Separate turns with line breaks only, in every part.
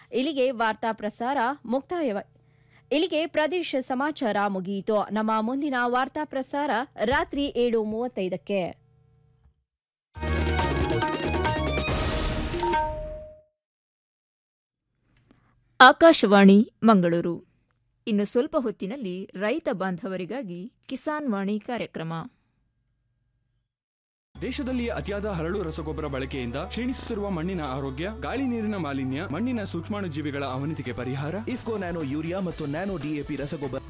ಇಲ್ಲಿಗೆ ವಾರ್ತಾ ಪ್ರಸಾರ ಮುಕ್ತಾಯವ ಇಲ್ಲಿಗೆ ಪ್ರದೇಶ ಸಮಾಚಾರ ಮುಗಿಯಿತು ನಮ್ಮ ಮುಂದಿನ ವಾರ್ತಾ ಪ್ರಸಾರ ರಾತ್ರಿ ಏಳು ಮೂವತ್ತೈದಕ್ಕೆ
ಆಕಾಶವಾಣಿ ಮಂಗಳೂರು ಇನ್ನು ಸ್ವಲ್ಪ ಹೊತ್ತಿನಲ್ಲಿ ರೈತ ಬಾಂಧವರಿಗಾಗಿ ಕಿಸಾನ್ ವಾಣಿ ಕಾರ್ಯಕ್ರಮ
ದೇಶದಲ್ಲಿ ಅತಿಯಾದ ಹರಳು ರಸಗೊಬ್ಬರ ಬಳಕೆಯಿಂದ ಕ್ಷೀಣಿಸುತ್ತಿರುವ ಮಣ್ಣಿನ ಆರೋಗ್ಯ ಗಾಳಿ ನೀರಿನ ಮಾಲಿನ್ಯ ಮಣ್ಣಿನ ಸೂಕ್ಷ್ಮಾಣುಜೀವಿಗಳ ಅವನತಿಗೆ ಪರಿಹಾರ
ಇಫ್ಕೋ ನ್ಯಾನೋ ಯೂರಿಯಾ ಮತ್ತು ನ್ಯಾನೋ ಡಿಎಪಿ ರಸಗೊಬ್ಬರ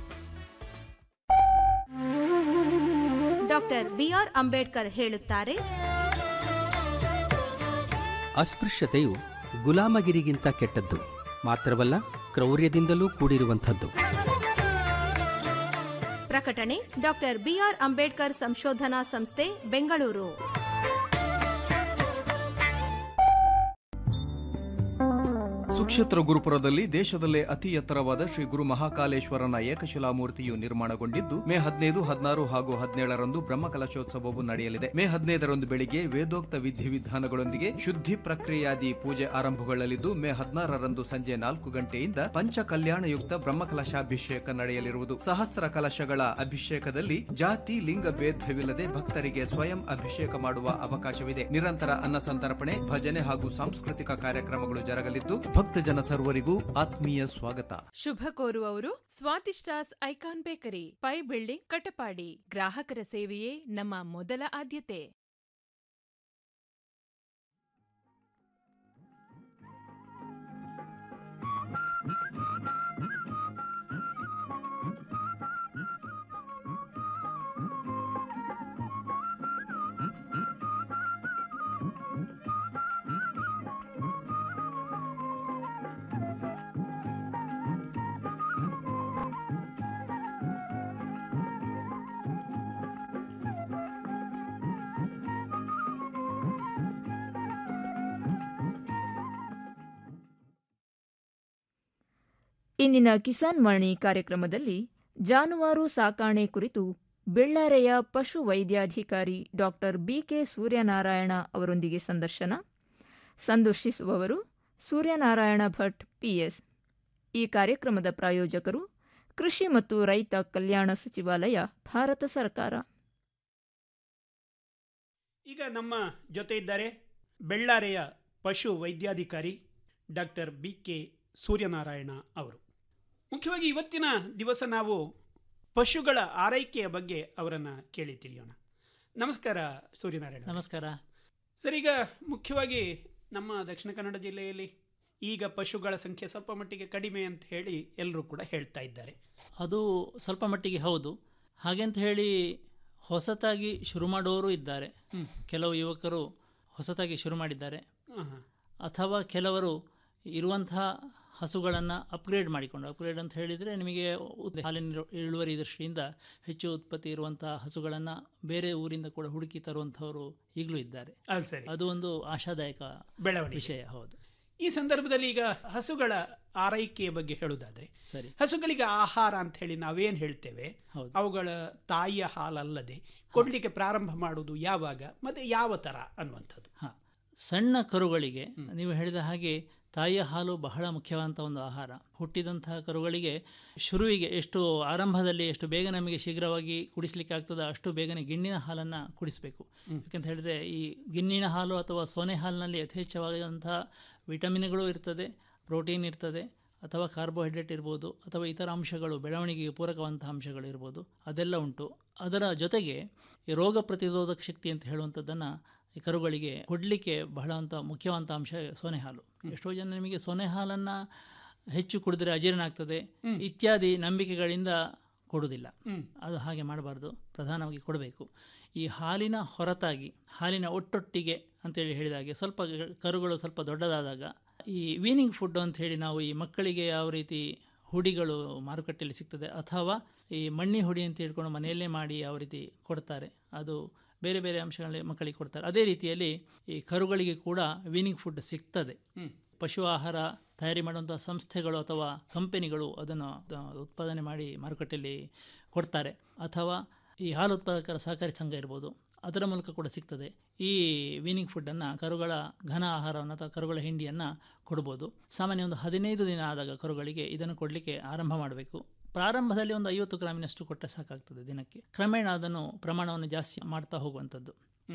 ಡಾಕ್ಟರ್ ಬಿಆರ್ ಅಂಬೇಡ್ಕರ್ ಹೇಳುತ್ತಾರೆ
ಅಸ್ಪೃಶ್ಯತೆಯು ಗುಲಾಮಗಿರಿಗಿಂತ ಕೆಟ್ಟದ್ದು ಮಾತ್ರವಲ್ಲ ಕ್ರೌರ್ಯದಿಂದಲೂ ಕೂಡಿರುವಂಥದ್ದು
ಪ್ರಕಟಣೆ ಡಾಕ್ಟರ್ ಬಿಆರ್ ಅಂಬೇಡ್ಕರ್ ಸಂಶೋಧನಾ ಸಂಸ್ಥೆ ಬೆಂಗಳೂರು
ಸುಕ್ಷೇತ್ರ ಗುರುಪುರದಲ್ಲಿ ದೇಶದಲ್ಲೇ ಅತಿ ಎತ್ತರವಾದ ಶ್ರೀ ಗುರು ಮಹಾಕಾಲೇಶ್ವರನ ಏಕಶಿಲಾ ಮೂರ್ತಿಯು ನಿರ್ಮಾಣಗೊಂಡಿದ್ದು ಮೇ ಹದಿನೈದು ಹದಿನಾರು ಹಾಗೂ ಹದಿನೇಳರಂದು ಬ್ರಹ್ಮಕಲಶೋತ್ಸವವು ನಡೆಯಲಿದೆ ಮೇ ಹದಿನೈದರಂದು ಬೆಳಿಗ್ಗೆ ವೇದೋಕ್ತ ವಿಧಿವಿಧಾನಗಳೊಂದಿಗೆ ಶುದ್ಧಿ ಪ್ರಕ್ರಿಯಾದಿ ಪೂಜೆ ಆರಂಭಗೊಳ್ಳಲಿದ್ದು ಮೇ ಹದಿನಾರರಂದು ಸಂಜೆ ನಾಲ್ಕು ಗಂಟೆಯಿಂದ ಪಂಚ ಕಲ್ಯಾಣಯುಕ್ತ ಬ್ರಹ್ಮಕಲಶಾಭಿಷೇಕ ನಡೆಯಲಿರುವುದು ಸಹಸ್ರ ಕಲಶಗಳ ಅಭಿಷೇಕದಲ್ಲಿ ಜಾತಿ ಲಿಂಗ ಭೇದವಿಲ್ಲದೆ ಭಕ್ತರಿಗೆ ಸ್ವಯಂ ಅಭಿಷೇಕ ಮಾಡುವ ಅವಕಾಶವಿದೆ ನಿರಂತರ ಅನ್ನ ಸಂತರ್ಪಣೆ ಭಜನೆ ಹಾಗೂ ಸಾಂಸ್ಕೃತಿಕ ಕಾರ್ಯಕ್ರಮಗಳು ಜರಗಲಿದ್ದು ಭಕ್ತಜನ ಸರ್ವರಿಗೂ ಆತ್ಮೀಯ ಸ್ವಾಗತ
ಶುಭ ಕೋರುವವರು ಸ್ವಾದಿಷ್ಟಾಸ್ icon bakery Pai building Katapadi ಗ್ರಾಹಕರ ಸೇವೆಯೇ ನಮ್ಮ ಮೊದಲ ಆದ್ಯತೆ
ಇಂದಿನ ಕಿಸಾನ್ ವಾಣಿ ಕಾರ್ಯಕ್ರಮದಲ್ಲಿ ಜಾನುವಾರು ಸಾಕಾಣೆ ಕುರಿತು ಬೆಳ್ಳಾರೆಯ ಪಶು ವೈದ್ಯಾಧಿಕಾರಿ ಡಾಕ್ಟರ್ ಬಿಕೆ ಸೂರ್ಯನಾರಾಯಣ ಅವರೊಂದಿಗೆ ಸಂದರ್ಶನ ಸಂದರ್ಶಿಸುವವರು ಸೂರ್ಯನಾರಾಯಣ ಭಟ್ ಪಿಎಸ್ ಈ ಕಾರ್ಯಕ್ರಮದ ಪ್ರಾಯೋಜಕರು ಕೃಷಿ ಮತ್ತು ರೈತ ಕಲ್ಯಾಣ ಸಚಿವಾಲಯ ಭಾರತ ಸರ್ಕಾರ
ಈಗ ನಮ್ಮ ಜೊತೆ ಇದ್ದಾರೆ ಬೆಳ್ಳಾರೆಯ ಪಶು ವೈದ್ಯಾಧಿಕಾರಿ ಡಾಕ್ಟರ್ ಬಿ ಕೆ ಸೂರ್ಯನಾರಾಯಣ ಅವರು ಮುಖ್ಯವಾಗಿ ಇವತ್ತಿನ ದಿವಸ ನಾವು ಪಶುಗಳ ಆರೈಕೆಯ ಬಗ್ಗೆ ಅವರನ್ನು ಕೇಳಿ ತಿಳಿಯೋಣ ನಮಸ್ಕಾರ ಸೂರ್ಯನಾರಾಯಣ
ನಮಸ್ಕಾರ
ಸರ್ ಈಗ ಮುಖ್ಯವಾಗಿ ನಮ್ಮ ದಕ್ಷಿಣ ಕನ್ನಡ ಜಿಲ್ಲೆಯಲ್ಲಿ ಈಗ ಪಶುಗಳ ಸಂಖ್ಯೆ ಸ್ವಲ್ಪ ಮಟ್ಟಿಗೆ ಕಡಿಮೆ ಅಂತ ಹೇಳಿ ಎಲ್ಲರೂ ಕೂಡ ಹೇಳ್ತಾ ಇದ್ದಾರೆ
ಅದು ಸ್ವಲ್ಪ ಮಟ್ಟಿಗೆ ಹೌದು ಹಾಗೆಂತ ಹೇಳಿ ಹೊಸತಾಗಿ ಶುರು ಮಾಡುವವರು ಇದ್ದಾರೆ ಕೆಲವು ಯುವಕರು ಹೊಸತಾಗಿ ಶುರು ಮಾಡಿದ್ದಾರೆ
ಆಹಾ.
ಅಥವಾ ಕೆಲವರು ಇರುವಂತಹ ಹಸುಗಳನ್ನು ಅಪ್ಗ್ರೇಡ್ ಮಾಡಿಕೊಂಡು ಅಪ್ಗ್ರೇಡ್ ಅಂತ ಹೇಳಿದರೆ ನಿಮಗೆ ಉತ್- ಹಾಲಿನ ಇಳು- ಇಳುವರಿ ದೃಷ್ಟಿಯಿಂದ ಹೆಚ್ಚು ಉತ್ಪತ್ತಿ ಇರುವಂತಹ ಹಸುಗಳನ್ನು ಬೇರೆ ಊರಿಂದ ಕೂಡ ಹುಡುಕಿ ತರುವಂಥವರು ಈಗಲೂ ಇದ್ದಾರೆ
ಅದು ಸರಿ
ಅದು ಒಂದು ಆಶಾದಾಯಕ
ಬೆಳವಣಿಗೆ
ವಿಷಯ ಹೌದು
ಈ ಸಂದರ್ಭದಲ್ಲಿ ಈಗ ಹಸುಗಳ ಆರೈಕೆಯ ಬಗ್ಗೆ ಹೇಳುವುದಾದ್ರೆ
ಸರಿ
ಹಸುಗಳಿಗೆ ಆಹಾರ ಅಂತ ಹೇಳಿ ನಾವೇನು ಹೇಳ್ತೇವೆ
ಹೌದು.
ಅವುಗಳ ತಾಯಿಯ ಹಾಲಲ್ಲದೆ ಕೊಡ್ಲಿಕ್ಕೆ ಪ್ರಾರಂಭ ಮಾಡುವುದು ಯಾವಾಗ ಮತ್ತೆ ಯಾವ ತರ ಅನ್ನುವಂಥದ್ದು
ಹಾಂ ಸಣ್ಣ ಕರುಗಳಿಗೆ ನೀವು ಹೇಳಿದ ಹಾಗೆ ತಾಯಿಯ ಹಾಲು ಬಹಳ ಮುಖ್ಯವಾದಂಥ ಒಂದು ಆಹಾರ ಹುಟ್ಟಿದಂತಹ ಕರುಗಳಿಗೆ ಶುರುವಿಗೆ ಎಷ್ಟು ಆರಂಭದಲ್ಲಿ ಎಷ್ಟು ಬೇಗ ನಮಗೆ ಶೀಘ್ರವಾಗಿ ಕುಡಿಸ್ಲಿಕ್ಕೆ ಆಗ್ತದೆ ಅಷ್ಟು ಬೇಗನೆ ಗಿಣ್ಣಿನ ಹಾಲನ್ನು ಕುಡಿಸಬೇಕು ಯಾಕಂತ ಹೇಳಿದರೆ ಈ ಗಿಣ್ಣಿನ ಹಾಲು ಅಥವಾ ಸೋನೆ ಹಾಲಿನಲ್ಲಿ ಯಥೇಚ್ಛವಾದಂತಹ ವಿಟಮಿನ್ಗಳು ಇರ್ತದೆ ಪ್ರೋಟೀನ್ ಇರ್ತದೆ ಅಥವಾ ಕಾರ್ಬೋಹೈಡ್ರೇಟ್ ಇರ್ಬೋದು ಅಥವಾ ಇತರ ಅಂಶಗಳು ಬೆಳವಣಿಗೆಗೆ ಪೂರಕವಂತಹ ಅಂಶಗಳು ಇರ್ಬೋದು ಅದೆಲ್ಲ ಉಂಟು ಅದರ ಜೊತೆಗೆ ಈ ರೋಗ ಪ್ರತಿರೋಧಕ ಶಕ್ತಿ ಅಂತ ಹೇಳುವಂಥದ್ದನ್ನು ಈ ಕರುಗಳಿಗೆ ಕೊಡಲಿಕ್ಕೆ ಬಹಳ ಅಂತ ಮುಖ್ಯವಂತ ಅಂಶ ಸೊನೆ ಹಾಲು ಎಷ್ಟೋ ಜನ ನಿಮಗೆ ಸೊನೆ ಹಾಲನ್ನು ಹೆಚ್ಚು ಕುಡಿದ್ರೆ ಅಜೀರ್ಣ ಆಗ್ತದೆ ಇತ್ಯಾದಿ ನಂಬಿಕೆಗಳಿಂದ ಕೊಡುವುದಿಲ್ಲ ಅದು ಹಾಗೆ ಮಾಡಬಾರ್ದು ಪ್ರಧಾನವಾಗಿ ಕೊಡಬೇಕು ಈ ಹಾಲಿನ ಹೊರತಾಗಿ ಹಾಲಿನ ಒಟ್ಟೊಟ್ಟಿಗೆ ಅಂತೇಳಿ ಹೇಳಿದ ಹಾಗೆ ಸ್ವಲ್ಪ ಗ- ಕರುಗಳು ಸ್ವಲ್ಪ ದೊಡ್ಡದಾದಾಗ ಈ ವೀನಿಂಗ್ ಫುಡ್ ಅಂತ ಹೇಳಿ ನಾವು ಈ ಮಕ್ಕಳಿಗೆ ಯಾವ ರೀತಿ ಹುಡಿಗಳು ಮಾರುಕಟ್ಟೆಯಲ್ಲಿ ಸಿಗ್ತದೆ ಅಥವಾ ಈ ಮಣ್ಣಿ ಹುಡಿ ಅಂತ ಹೇಳ್ಕೊಂಡು ಮನೆಯಲ್ಲೇ ಮಾಡಿ ಯಾವ ರೀತಿ ಕೊಡ್ತಾರೆ ಅದು ಬೇರೆ ಬೇರೆ ಅಂಶಗಳಲ್ಲಿ ಮಕ್ಕಳಿಗೆ ಕೊಡ್ತಾರೆ ಅದೇ ರೀತಿಯಲ್ಲಿ ಈ ಕರುಗಳಿಗೆ ಕೂಡ ವೀನಿಂಗ್ ಫುಡ್ ಸಿಗ್ತದೆ ಪಶು ಆಹಾರ ತಯಾರಿ ಮಾಡುವಂಥ ಸಂಸ್ಥೆಗಳು ಅಥವಾ ಕಂಪನಿಗಳು ಅದನ್ನು ಆ, ಉತ್ಪಾದನೆ ಮಾಡಿ ಮಾರುಕಟ್ಟೆಯಲ್ಲಿ ಕೊಡ್ತಾರೆ ಅಥವಾ ಈ ಹಾಲು ಉತ್ಪಾದಕರ ಸಹಕಾರಿ ಸಂಘ ಇರ್ಬೋದು ಅದರ ಮೂಲಕ ಕೂಡ ಸಿಗ್ತದೆ ಈ ವೀನಿಂಗ್ ಫುಡ್ಡನ್ನು ಕರುಗಳ ಘನ ಆಹಾರವನ್ನು ಅಥವಾ ಕರುಗಳ ಹಿಂಡಿಯನ್ನು ಕೊಡ್ಬೋದು ಸಾಮಾನ್ಯ ಒಂದು ಹದಿನೈದು ದಿನ ಆದಾಗ ಕರುಗಳಿಗೆ ಇದನ್ನು ಕೊಡಲಿಕ್ಕೆ ಆರಂಭ ಮಾಡಬೇಕು ಪ್ರಾರಂಭದಲ್ಲಿ ಒಂದು ಐವತ್ತು ಗ್ರಾಮಿನಷ್ಟು ಕೊಟ್ಟರೆ ಸಾಕಾಗ್ತದೆ ದಿನಕ್ಕೆ ಕ್ರಮೇಣ ಅದನ್ನು ಪ್ರಮಾಣವನ್ನು ಜಾಸ್ತಿ ಮಾಡ್ತಾ ಹೋಗುವಂಥದ್ದು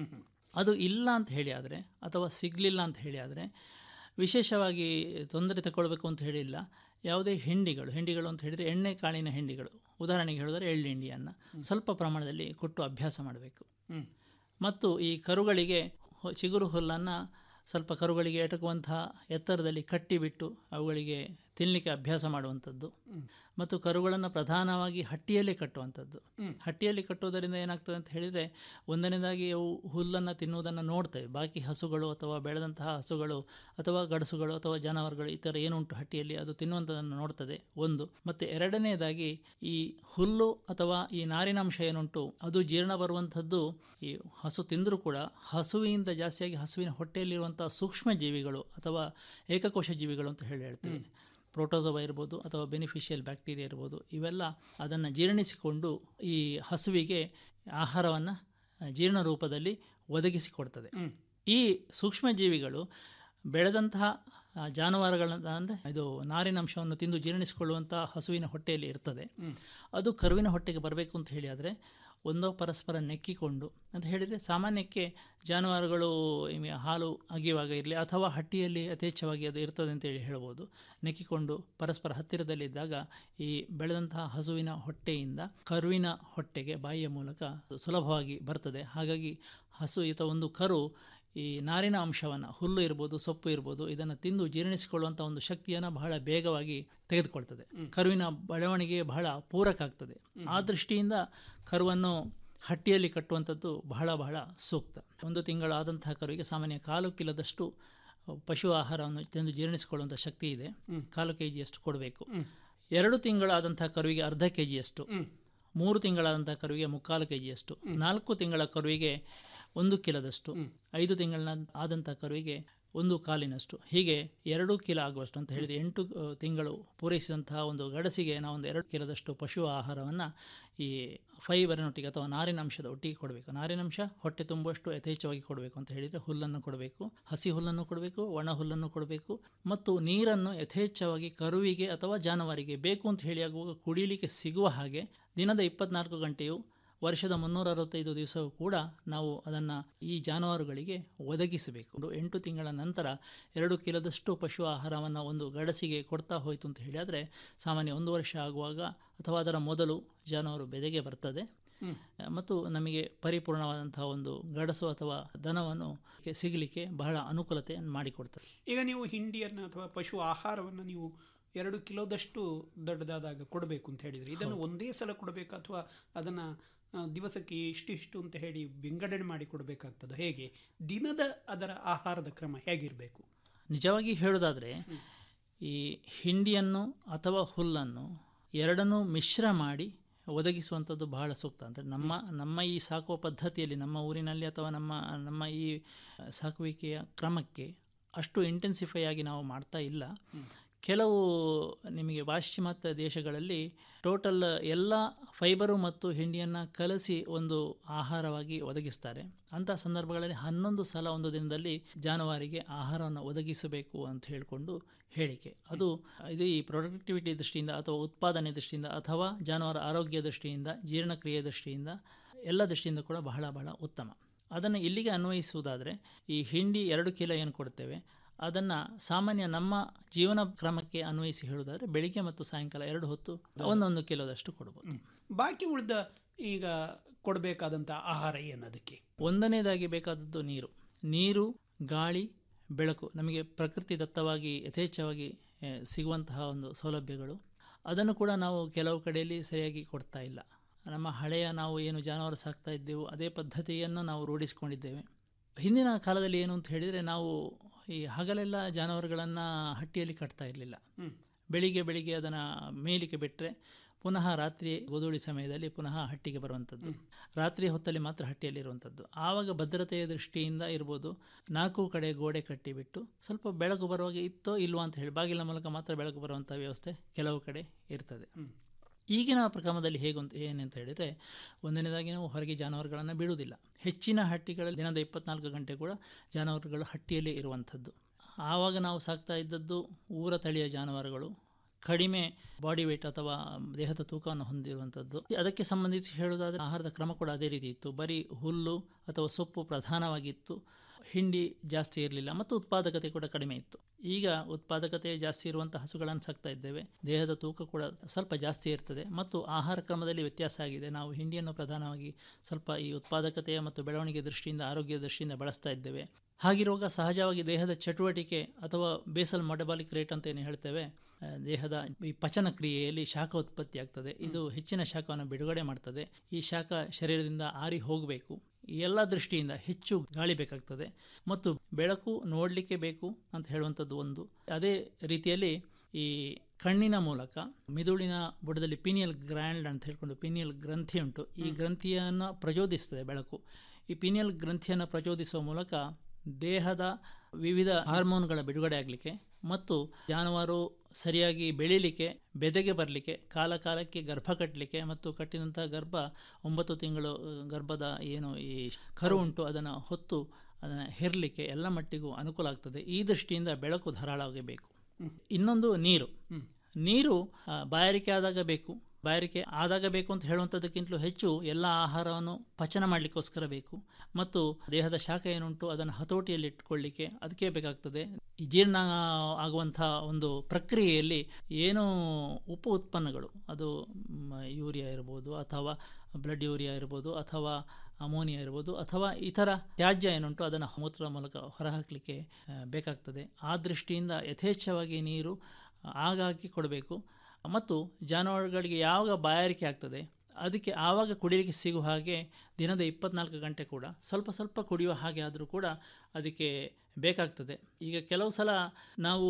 ಅದು ಇಲ್ಲ ಅಂತ ಹೇಳಿ ಆದರೆ ಅಥವಾ ಸಿಗಲಿಲ್ಲ ಅಂತ ಹೇಳಿ ಆದರೆ ವಿಶೇಷವಾಗಿ ತೊಂದರೆ ತಗೊಳ್ಬೇಕು ಅಂತ ಹೇಳಿಲ್ಲ ಯಾವುದೇ ಹಿಂಡಿಗಳು ಹಿಂಡಿಗಳು ಅಂತ ಹೇಳಿದರೆ ಎಣ್ಣೆ ಕಾಳಿನ ಹಿಂಡಿಗಳು ಉದಾಹರಣೆಗೆ ಹೇಳಿದರೆ ಎಳ್ಳು ಹಿಂಡಿಯನ್ನು ಸ್ವಲ್ಪ ಪ್ರಮಾಣದಲ್ಲಿ ಕೊಟ್ಟು ಅಭ್ಯಾಸ ಮಾಡಬೇಕು ಮತ್ತು ಈ ಕರುಗಳಿಗೆ ಹೊ- ಚಿಗುರು ಹುಲ್ಲನ್ನು ಸ್ವಲ್ಪ ಕರುಗಳಿಗೆ ಎಟಕುವಂತಹ ಎತ್ತರದಲ್ಲಿ ಕಟ್ಟಿಬಿಟ್ಟು ಅವುಗಳಿಗೆ ತಿನ್ನಲಿಕ್ಕೆ ಅಭ್ಯಾಸ ಮಾಡುವಂಥದ್ದು ಮತ್ತು ಕರುಗಳನ್ನು ಪ್ರಧಾನವಾಗಿ ಹಟ್ಟಿಯಲ್ಲಿ ಕಟ್ಟುವಂಥದ್ದು ಹಟ್ಟಿಯಲ್ಲಿ ಕಟ್ಟುವುದರಿಂದ ಏನಾಗ್ತದೆ ಅಂತ ಹೇಳಿದರೆ ಒಂದನೇದಾಗಿ ಅವು ಹುಲ್ಲನ್ನು ತಿನ್ನುವುದನ್ನು ನೋಡ್ತವೆ ಬಾಕಿ ಹಸುಗಳು ಅಥವಾ ಬೆಳೆದಂತಹ ಹಸುಗಳು ಅಥವಾ ಗಡಸುಗಳು ಅಥವಾ ಜಾನುವಾರುಗಳು ಈ ಥರ ಏನುಂಟು ಹಟ್ಟಿಯಲ್ಲಿ ಅದು ತಿನ್ನುವಂಥದ್ದನ್ನು ನೋಡ್ತದೆ ಒಂದು ಮತ್ತು ಎರಡನೇದಾಗಿ ಈ ಹುಲ್ಲು ಅಥವಾ ಈ ನಾರಿನಾಂಶ ಏನುಂಟು ಅದು ಜೀರ್ಣ ಬರುವಂಥದ್ದು ಈ ಹಸು ತಿಂದರೂ ಕೂಡ ಹಸುವಿನಿಂದ ಜಾಸ್ತಿಯಾಗಿ ಹಸುವಿನ ಹೊಟ್ಟೆಯಲ್ಲಿರುವಂಥ ಸೂಕ್ಷ್ಮ ಜೀವಿಗಳು ಅಥವಾ ಏಕಕೋಶ ಜೀವಿಗಳು ಅಂತ ಹೇಳಿ ಹೇಳ್ತೇವೆ ಪ್ರೋಟೋಸೋವಾ ಇರ್ಬೋದು ಅಥವಾ ಬೆನಿಫಿಷಿಯಲ್ ಬ್ಯಾಕ್ಟೀರಿಯಾ ಇರ್ಬೋದು ಇವೆಲ್ಲ ಅದನ್ನು ಜೀರ್ಣಿಸಿಕೊಂಡು ಈ ಹಸುವಿಗೆ ಆಹಾರವನ್ನು ಜೀರ್ಣ ರೂಪದಲ್ಲಿ ಒದಗಿಸಿಕೊಡ್ತದೆ ಈ ಸೂಕ್ಷ್ಮ ಜೀವಿಗಳು ಬೆಳೆದಂತಹ ಆ, ಜಾನುವಾರುಗಳನ್ನ ಅಂದರೆ ಇದು ನಾರಿನಂಶವನ್ನು ತಿಂದು ಜೀರ್ಣಿಸಿಕೊಳ್ಳುವಂಥ ಹಸುವಿನ ಹೊಟ್ಟೆಯಲ್ಲಿ ಇರ್ತದೆ ಅದು ಕರುವಿನ ಹೊಟ್ಟೆಗೆ ಬರಬೇಕು ಅಂತ ಹೇಳಿ ಆದರೆ ಒಂದೋ ಪರಸ್ಪರ ನೆಕ್ಕಿಕೊಂಡು ಅಂತ ಹೇಳಿದರೆ ಸಾಮಾನ್ಯಕ್ಕೆ ಜಾನುವಾರುಗಳು ಇವೆ ಹಾಲು ಅಗಿಯುವಾಗ ಇರಲಿ ಅಥವಾ ಹಟ್ಟಿಯಲ್ಲಿ ಯಥೇಚ್ಛವಾಗಿ ಅದು ಇರ್ತದೆ ಅಂತೇಳಿ ಹೇಳ್ಬೋದು ನೆಕ್ಕಿಕೊಂಡು ಪರಸ್ಪರ ಹತ್ತಿರದಲ್ಲಿದ್ದಾಗ ಈ ಬೆಳೆದಂತಹ ಹಸುವಿನ ಹೊಟ್ಟೆಯಿಂದ ಕರುವಿನ ಹೊಟ್ಟೆಗೆ ಬಾಯಿಯ ಮೂಲಕ ಸುಲಭವಾಗಿ ಬರ್ತದೆ ಹಾಗಾಗಿ ಹಸು ಈತ ಒಂದು ಕರು ಈ ನಾರಿನ ಅಂಶವನ್ನು ಹುಲ್ಲು ಇರ್ಬೋದು ಸೊಪ್ಪು ಇರ್ಬೋದು ಇದನ್ನು ತಿಂದು ಜೀರ್ಣಿಸಿಕೊಳ್ಳುವಂಥ ಒಂದು ಶಕ್ತಿಯನ್ನು ಬಹಳ ಬೇಗವಾಗಿ ತೆಗೆದುಕೊಳ್ತದೆ ಕರುವಿನ ಬೆಳವಣಿಗೆ ಬಹಳ ಪೂರಕ ಆಗ್ತದೆ ಆ ದೃಷ್ಟಿಯಿಂದ ಕರುವನ್ನು ಹಟ್ಟಿಯಲ್ಲಿ ಕಟ್ಟುವಂಥದ್ದು ಬಹಳ ಬಹಳ ಸೂಕ್ತ ಒಂದು ತಿಂಗಳಾದಂತಹ ಕರುವಿಗೆ ಸಾಮಾನ್ಯ ಕಾಲು ಕಿಲದಷ್ಟು ಪಶು ಆಹಾರವನ್ನು ತಿಂದು ಜೀರ್ಣಿಸಿಕೊಳ್ಳುವಂಥ ಶಕ್ತಿ ಇದೆ ಕಾಲು ಕೆ ಜಿಯಷ್ಟು ಕೊಡಬೇಕು ಎರಡು ತಿಂಗಳಾದಂತಹ ಕರುವಿಗೆ ಅರ್ಧ ಕೆ ಜಿಯಷ್ಟು ಮೂರು ತಿಂಗಳಾದಂಥ ಕರುವಿಗೆ ಮುಕ್ಕಾಲು ಕೆ ಜಿಯಷ್ಟು ನಾಲ್ಕು ತಿಂಗಳ ಕರುವಿಗೆ ಒಂದು ಕಿಲದಷ್ಟು ಐದು ತಿಂಗಳ ಆದಂಥ ಕರುವಿಗೆ ಒಂದು ಕಾಲಿನಷ್ಟು ಹೀಗೆ ಎರಡು ಕಿಲೋ ಆಗುವಷ್ಟು ಅಂತ ಹೇಳಿದರೆ ಎಂಟು ಆ, ತಿಂಗಳು ಪೂರೈಸಿದಂತಹ ಒಂದು ಗಡಸಿಗೆ ನಾವು ಒಂದು ಎರಡು ಕಿಲೋದಷ್ಟು ಪಶು ಆಹಾರವನ್ನು ಈ ಫೈಬರಿನೊಟ್ಟಿಗೆ ಅಥವಾ ನಾರಿನಂಶದ ಒಟ್ಟಿಗೆ ಕೊಡಬೇಕು ನಾರಿನಂಶ ಹೊಟ್ಟೆ ತುಂಬುವಷ್ಟು ಯಥೇಚ್ಛವಾಗಿ ಕೊಡಬೇಕು ಅಂತ ಹೇಳಿದರೆ ಹುಲ್ಲನ್ನು ಕೊಡಬೇಕು ಹಸಿ ಹುಲ್ಲನ್ನು ಕೊಡಬೇಕು ಒಣ ಹುಲ್ಲನ್ನು ಕೊಡಬೇಕು ಮತ್ತು ನೀರನ್ನು ಯಥೇಚ್ಛವಾಗಿ ಕರುವಿಗೆ ಅಥವಾ ಜಾನುವಾರಿಗೆ ಬೇಕು ಅಂತ ಹೇಳಿ ಆಗುವಾಗ ಕುಡಿಯಲಿಕ್ಕೆ ಸಿಗುವ ಹಾಗೆ ದಿನದ ಇಪ್ಪತ್ನಾಲ್ಕು ಗಂಟೆಯು ವರ್ಷದ ಮುನ್ನೂರ ಅರವತ್ತೈದು ದಿವಸವೂ ಕೂಡ ನಾವು ಅದನ್ನು ಈ ಜಾನುವಾರುಗಳಿಗೆ ಒದಗಿಸಬೇಕು ಎಂಟು ತಿಂಗಳ ನಂತರ ಎರಡು ಕಿಲೋದಷ್ಟು ಪಶು ಆಹಾರವನ್ನು ಒಂದು ಗಡಸಿಗೆ ಕೊಡ್ತಾ ಹೋಯಿತು ಅಂತ ಹೇಳಿದರೆ ಸಾಮಾನ್ಯ ಒಂದು ವರ್ಷ ಆಗುವಾಗ ಅಥವಾ ಅದರ ಮೊದಲು ಜಾನುವಾರು ಬೆದೆಗೆ ಬರ್ತದೆ ಮತ್ತು ನಮಗೆ ಪರಿಪೂರ್ಣವಾದಂತಹ ಒಂದು ಗಡಸು ಅಥವಾ ದನವನ್ನು ಸಿಗಲಿಕ್ಕೆ ಬಹಳ ಅನುಕೂಲತೆಯನ್ನು ಮಾಡಿಕೊಡ್ತದೆ
ಈಗ ನೀವು ಹಿಂಡಿಯನ್ನು ಅಥವಾ ಪಶು ಆಹಾರವನ್ನು ನೀವು ಎರಡು ಕಿಲೋದಷ್ಟು ದೊಡ್ಡದಾದಾಗ ಕೊಡಬೇಕು ಅಂತ ಹೇಳಿದರೆ ಇದನ್ನು ಒಂದೇ ಸಲ ಕೊಡಬೇಕು ಅಥವಾ ಅದನ್ನು ದಿವಸಕ್ಕೆ ಇಷ್ಟು ಇಷ್ಟು ಅಂತ ಹೇಳಿ ವಿಂಗಡಣೆ ಮಾಡಿ ಕೊಡಬೇಕಾಗ್ತದೆ ಹೇಗೆ ದಿನದ ಅದರ ಆಹಾರದ ಕ್ರಮ ಹೇಗಿರಬೇಕು
ನಿಜವಾಗಿ ಹೇಳೋದಾದರೆ ಈ ಹಿಂಡಿಯನ್ನು ಅಥವಾ ಹುಲ್ಲನ್ನು ಎರಡನ್ನೂ ಮಿಶ್ರ ಮಾಡಿ ಒದಗಿಸುವಂಥದ್ದು ಬಹಳ ಸೂಕ್ತ ಅಂದರೆ ನಮ್ಮ ನಮ್ಮ ಈ ಸಾಕುವ ಪದ್ಧತಿಯಲ್ಲಿ ನಮ್ಮ ಊರಿನಲ್ಲಿ ಅಥವಾ ನಮ್ಮ ನಮ್ಮ ಈ ಸಾಕುವಿಕೆಯ ಕ್ರಮಕ್ಕೆ ಅಷ್ಟು ಇಂಟೆನ್ಸಿಫೈ ಆಗಿ ನಾವು ಮಾಡ್ತಾ ಇಲ್ಲ ಕೆಲವು ನಿಮಗೆ ಪಾಶ್ಚಿಮಾತ್ಯ ದೇಶಗಳಲ್ಲಿ ಟೋಟಲ್ ಎಲ್ಲ ಫೈಬರು ಮತ್ತು ಹಿಂಡಿಯನ್ನು ಕಲಸಿ ಒಂದು ಆಹಾರವಾಗಿ ಒದಗಿಸ್ತಾರೆ ಅಂಥ ಸಂದರ್ಭಗಳಲ್ಲಿ ಹನ್ನೊಂದು ಸಲ ಒಂದು ದಿನದಲ್ಲಿ ಜಾನುವಾರಿಗೆ ಆಹಾರವನ್ನು ಒದಗಿಸಬೇಕು ಅಂತ ಹೇಳಿಕೊಂಡು ಹೇಳಿಕೆ ಅದು ಇದು ಈ ಪ್ರೊಡಕ್ಟಿವಿಟಿ ದೃಷ್ಟಿಯಿಂದ ಅಥವಾ ಉತ್ಪಾದನೆ ದೃಷ್ಟಿಯಿಂದ ಅಥವಾ ಜಾನುವಾರು ಆರೋಗ್ಯ ದೃಷ್ಟಿಯಿಂದ ಜೀರ್ಣಕ್ರಿಯೆ ದೃಷ್ಟಿಯಿಂದ ಎಲ್ಲ ದೃಷ್ಟಿಯಿಂದ ಕೂಡ ಬಹಳ ಬಹಳ ಉತ್ತಮ ಅದನ್ನು ಇಲ್ಲಿಗೆ ಅನ್ವಯಿಸುವುದಾದರೆ ಈ ಹಿಂಡಿ ಎರಡು ಕಿಲೋ ಏನು ಕೊಡ್ತೇವೆ ಅದನ್ನು ಸಾಮಾನ್ಯ ನಮ್ಮ ಜೀವನ ಕ್ರಮಕ್ಕೆ ಅನ್ವಯಿಸಿ ಹೇಳುವುದಾದರೆ ಬೆಳಿಗ್ಗೆ ಮತ್ತು ಸಾಯಂಕಾಲ ಎರಡು ಹೊತ್ತು ಒಂದೊಂದು ಕಿಲೋದಷ್ಟು ಕೊಡ್ಬೋದು
ಬಾಕಿ ಉಳಿದ ಈಗ ಕೊಡಬೇಕಾದಂಥ ಆಹಾರ ಏನು ಅದಕ್ಕೆ
ಒಂದನೇದಾಗಿ ಬೇಕಾದದ್ದು ನೀರು ನೀರು ಗಾಳಿ ಬೆಳಕು ನಮಗೆ ಪ್ರಕೃತಿ ದತ್ತವಾಗಿ ಯಥೇಚ್ಛವಾಗಿ ಆ, ಸಿಗುವಂತಹ ಒಂದು ಸೌಲಭ್ಯಗಳು ಅದನ್ನು ಕೂಡ ನಾವು ಕೆಲವು ಕಡೆಯಲ್ಲಿ ಸರಿಯಾಗಿ ಕೊಡ್ತಾ ಇಲ್ಲ ನಮ್ಮ ಹಳೆಯ ನಾವು ಏನು ಜಾನುವಾರು ಸಾಕ್ತಾ ಇದ್ದೆವು ಅದೇ ಪದ್ಧತಿಯನ್ನು ನಾವು ರೂಢಿಸಿಕೊಂಡಿದ್ದೇವೆ ಹಿಂದಿನ ಕಾಲದಲ್ಲಿ ಏನು ಅಂತ ಹೇಳಿದರೆ ನಾವು ಈ ಹಗಲೆಲ್ಲ ಜಾನುವಾರುಗಳನ್ನು ಹಟ್ಟಿಯಲ್ಲಿ ಕಟ್ತಾ ಇರಲಿಲ್ಲ ಬೆಳಿಗ್ಗೆ ಬೆಳಿಗ್ಗೆ ಅದನ್ನು ಮೇಲಿಗೆ ಬಿಟ್ಟರೆ ಪುನಃ ರಾತ್ರಿ ಗೋಧೂಳಿ ಸಮಯದಲ್ಲಿ ಪುನಃ ಹಟ್ಟಿಗೆ ಬರುವಂಥದ್ದು ರಾತ್ರಿ ಹೊತ್ತಲ್ಲಿ ಮಾತ್ರ ಹಟ್ಟಿಯಲ್ಲಿರುವಂಥದ್ದು ಆವಾಗ ಭದ್ರತೆಯ ದೃಷ್ಟಿಯಿಂದ ಇರ್ಬೋದು ನಾಲ್ಕು ಕಡೆ ಗೋಡೆ ಕಟ್ಟಿಬಿಟ್ಟು ಸ್ವಲ್ಪ ಬೆಳಕು ಬರುವಾಗ ಇತ್ತೋ ಇಲ್ವೋ ಅಂತ ಹೇಳಿ ಬಾಗಿಲ ಮೂಲಕ ಮಾತ್ರ ಬೆಳಕು ಬರುವಂಥ ವ್ಯವಸ್ಥೆ ಕೆಲವು ಕಡೆ ಇರ್ತದೆ ಈಗಿನ ಕ್ರಮದಲ್ಲಿ ಹೇಗೆ ಅಂತ ಏನಂತ ಹೇಳಿದರೆ ಒಂದನೇದಾಗಿ ನಾವು ಹೊರಗೆ ಜಾನುವಾರುಗಳನ್ನು ಬಿಡುವುದಿಲ್ಲ ಹೆಚ್ಚಿನ ಹಟ್ಟಿಗಳಲ್ಲಿ ದಿನದ ಇಪ್ಪತ್ನಾಲ್ಕು ಗಂಟೆ ಕೂಡ ಜಾನುವಾರುಗಳು ಹಟ್ಟಿಯಲ್ಲೇ ಇರುವಂಥದ್ದು ಆವಾಗ ನಾವು ಸಾಕ್ತಾ ಇದ್ದದ್ದು ಊರ ತಳಿಯ ಜಾನುವಾರುಗಳು ಕಡಿಮೆ ಬಾಡಿ ವೇಟ್ ಅಥವಾ ದೇಹದ ತೂಕವನ್ನು ಹೊಂದಿರುವಂಥದ್ದು ಅದಕ್ಕೆ ಸಂಬಂಧಿಸಿ ಹೇಳುವುದಾದರೆ ಆಹಾರದ ಕ್ರಮ ಕೂಡ ಅದೇ ರೀತಿ ಇತ್ತು ಬರೀ ಹುಲ್ಲು ಅಥವಾ ಸೊಪ್ಪು ಪ್ರಧಾನವಾಗಿತ್ತು ಹಿಂಡಿ ಜಾಸ್ತಿ ಇರಲಿಲ್ಲ ಮತ್ತು ಉತ್ಪಾದಕತೆ ಕೂಡ ಕಡಿಮೆ ಇತ್ತು ಈಗ ಉತ್ಪಾದಕತೆ ಜಾಸ್ತಿ ಇರುವಂಥ ಹಸುಗಳನ್ನು ಸಾಕ್ತಾ ಇದ್ದೇವೆ ದೇಹದ ತೂಕ ಕೂಡ ಸ್ವಲ್ಪ ಜಾಸ್ತಿ ಇರ್ತದೆ ಮತ್ತು ಆಹಾರ ಕ್ರಮದಲ್ಲಿ ವ್ಯತ್ಯಾಸ ಆಗಿದೆ ನಾವು ಹಿಂಡಿಯನ್ನು ಪ್ರಧಾನವಾಗಿ ಸ್ವಲ್ಪ ಈ ಉತ್ಪಾದಕತೆಯ ಮತ್ತು ಬೆಳವಣಿಗೆ ದೃಷ್ಟಿಯಿಂದ ಆರೋಗ್ಯ ದೃಷ್ಟಿಯಿಂದ ಬಳಸ್ತಾ ಇದ್ದೇವೆ ಹಾಗಿರುವಾಗ ಸಹಜವಾಗಿ ದೇಹದ ಚಟುವಟಿಕೆ ಅಥವಾ ಬೇಸಲ್ ಮೊಟಬಾಲಿಕ್ ರೇಟ್ ಅಂತ ಏನು ಹೇಳ್ತೇವೆ ಆ, ದೇಹದ ಈ ಪಚನ ಕ್ರಿಯೆಯಲ್ಲಿ ಶಾಖ ಉತ್ಪತ್ತಿ ಆಗ್ತದೆ ಇದು ಹೆಚ್ಚಿನ ಶಾಖವನ್ನು ಬಿಡುಗಡೆ ಮಾಡ್ತದೆ ಈ ಶಾಖ ಶರೀರದಿಂದ ಆರಿ ಹೋಗಬೇಕು ಈ ಎಲ್ಲ ದೃಷ್ಟಿಯಿಂದ ಹೆಚ್ಚು ಗಾಳಿ ಬೇಕಾಗ್ತದೆ ಮತ್ತು ಬೆಳಕು ನೋಡಲಿಕ್ಕೆ ಬೇಕು ಅಂತ ಹೇಳುವಂಥದ್ದು ಒಂದು ಅದೇ ರೀತಿಯಲ್ಲಿ ಈ ಕಣ್ಣಿನ ಮೂಲಕ ಮಿದುಳಿನ ಬುಡದಲ್ಲಿ ಪಿನಿಯಲ್ ಗ್ರ್ಯಾಂಡ್ ಅಂತ ಹೇಳ್ಕೊಂಡು ಪಿನಿಯಲ್ ಗ್ರಂಥಿ ಉಂಟು ಈ ಗ್ರಂಥಿಯನ್ನು ಪ್ರಚೋದಿಸ್ತದೆ ಬೆಳಕು ಈ ಪಿನಿಯಲ್ ಗ್ರಂಥಿಯನ್ನು ಪ್ರಚೋದಿಸುವ ಮೂಲಕ ದೇಹದ ವಿವಿಧ ಹಾರ್ಮೋನ್ಗಳ ಬಿಡುಗಡೆ ಆಗಲಿಕ್ಕೆ ಮತ್ತು ಜಾನುವಾರು ಸರಿಯಾಗಿ ಬೆಳೀಲಿಕ್ಕೆ ಬೆದೆಗೆ ಬರಲಿಕ್ಕೆ ಕಾಲ ಕಾಲಕ್ಕೆ ಗರ್ಭ ಕಟ್ಟಲಿಕ್ಕೆ ಮತ್ತು ಕಟ್ಟಿದಂಥ ಗರ್ಭ ಒಂಬತ್ತು ತಿಂಗಳು ಆ, ಗರ್ಭದ ಏನು ಈ ಕರು ಉಂಟು ಅದನ್ನು ಹೊತ್ತು ಅದನ್ನು ಹೆರಲಿಕ್ಕೆ ಎಲ್ಲ ಮಟ್ಟಿಗೂ ಅನುಕೂಲ ಆಗ್ತದೆ ಈ ದೃಷ್ಟಿಯಿಂದ ಬೆಳಕು ಧಾರಾಳವಾಗಿ ಬೇಕು ಇನ್ನೊಂದು ನೀರು ನೀರು ಆ, ಬಾಯಾರಿಕೆ ಆದಾಗ ಬೇಕು ಬಾಯಾರಿಕೆ ಆದಾಗ ಬೇಕು ಅಂತ ಹೇಳುವಂಥದ್ದಕ್ಕಿಂತಲೂ ಹೆಚ್ಚು ಎಲ್ಲ ಆಹಾರವನ್ನು ಪಚನ ಮಾಡಲಿಕ್ಕೋಸ್ಕರ ಬೇಕು ಮತ್ತು ದೇಹದ ಶಾಖ ಏನುಂಟು ಅದನ್ನು ಹತೋಟಿಯಲ್ಲಿ ಇಟ್ಕೊಳ್ಳಿಕ್ಕೆ ಅದಕ್ಕೆ ಬೇಕಾಗ್ತದೆ ಈ ಜೀರ್ಣ ಆಗುವಂಥ ಒಂದು ಪ್ರಕ್ರಿಯೆಯಲ್ಲಿ ಏನು ಉಪ ಉತ್ಪನ್ನಗಳು ಅದು ಮ್, ಯೂರಿಯಾ ಇರ್ಬೋದು ಅಥವಾ ಬ್ಲಡ್ ಯೂರಿಯಾ ಇರ್ಬೋದು ಅಥವಾ ಅಮೋನಿಯಾ ಇರ್ಬೋದು ಅಥವಾ ಇತರ ತ್ಯಾಜ್ಯ ಏನುಂಟು ಅದನ್ನು ಮೂತ್ರದ ಮೂಲಕ ಹೊರಹಾಕಲಿಕ್ಕೆ ಆ, ಬೇಕಾಗ್ತದೆ ಆ ದೃಷ್ಟಿಯಿಂದ ಯಥೇಚ್ಛವಾಗಿ ನೀರು ಆಗಾಗ್ಗೆ ಕೊಡಬೇಕು ಮತ್ತು ಜಾನುವಾರುಗಳಿಗೆ ಯಾವಾಗ ಬಾಯಾರಿಕೆ ಆಗ್ತದೆ ಅದಕ್ಕೆ ಆವಾಗ ಕುಡಿಯಲಿಕ್ಕೆ ಸಿಗುವ ಹಾಗೆ ದಿನದ ಇಪ್ಪತ್ನಾಲ್ಕು ಗಂಟೆ ಕೂಡ ಸ್ವಲ್ಪ ಸ್ವಲ್ಪ ಕುಡಿಯುವ ಹಾಗೆ ಆದರೂ ಕೂಡ ಅದಕ್ಕೆ ಬೇಕಾಗ್ತದೆ ಈಗ ಕೆಲವು ಸಲ ನಾವು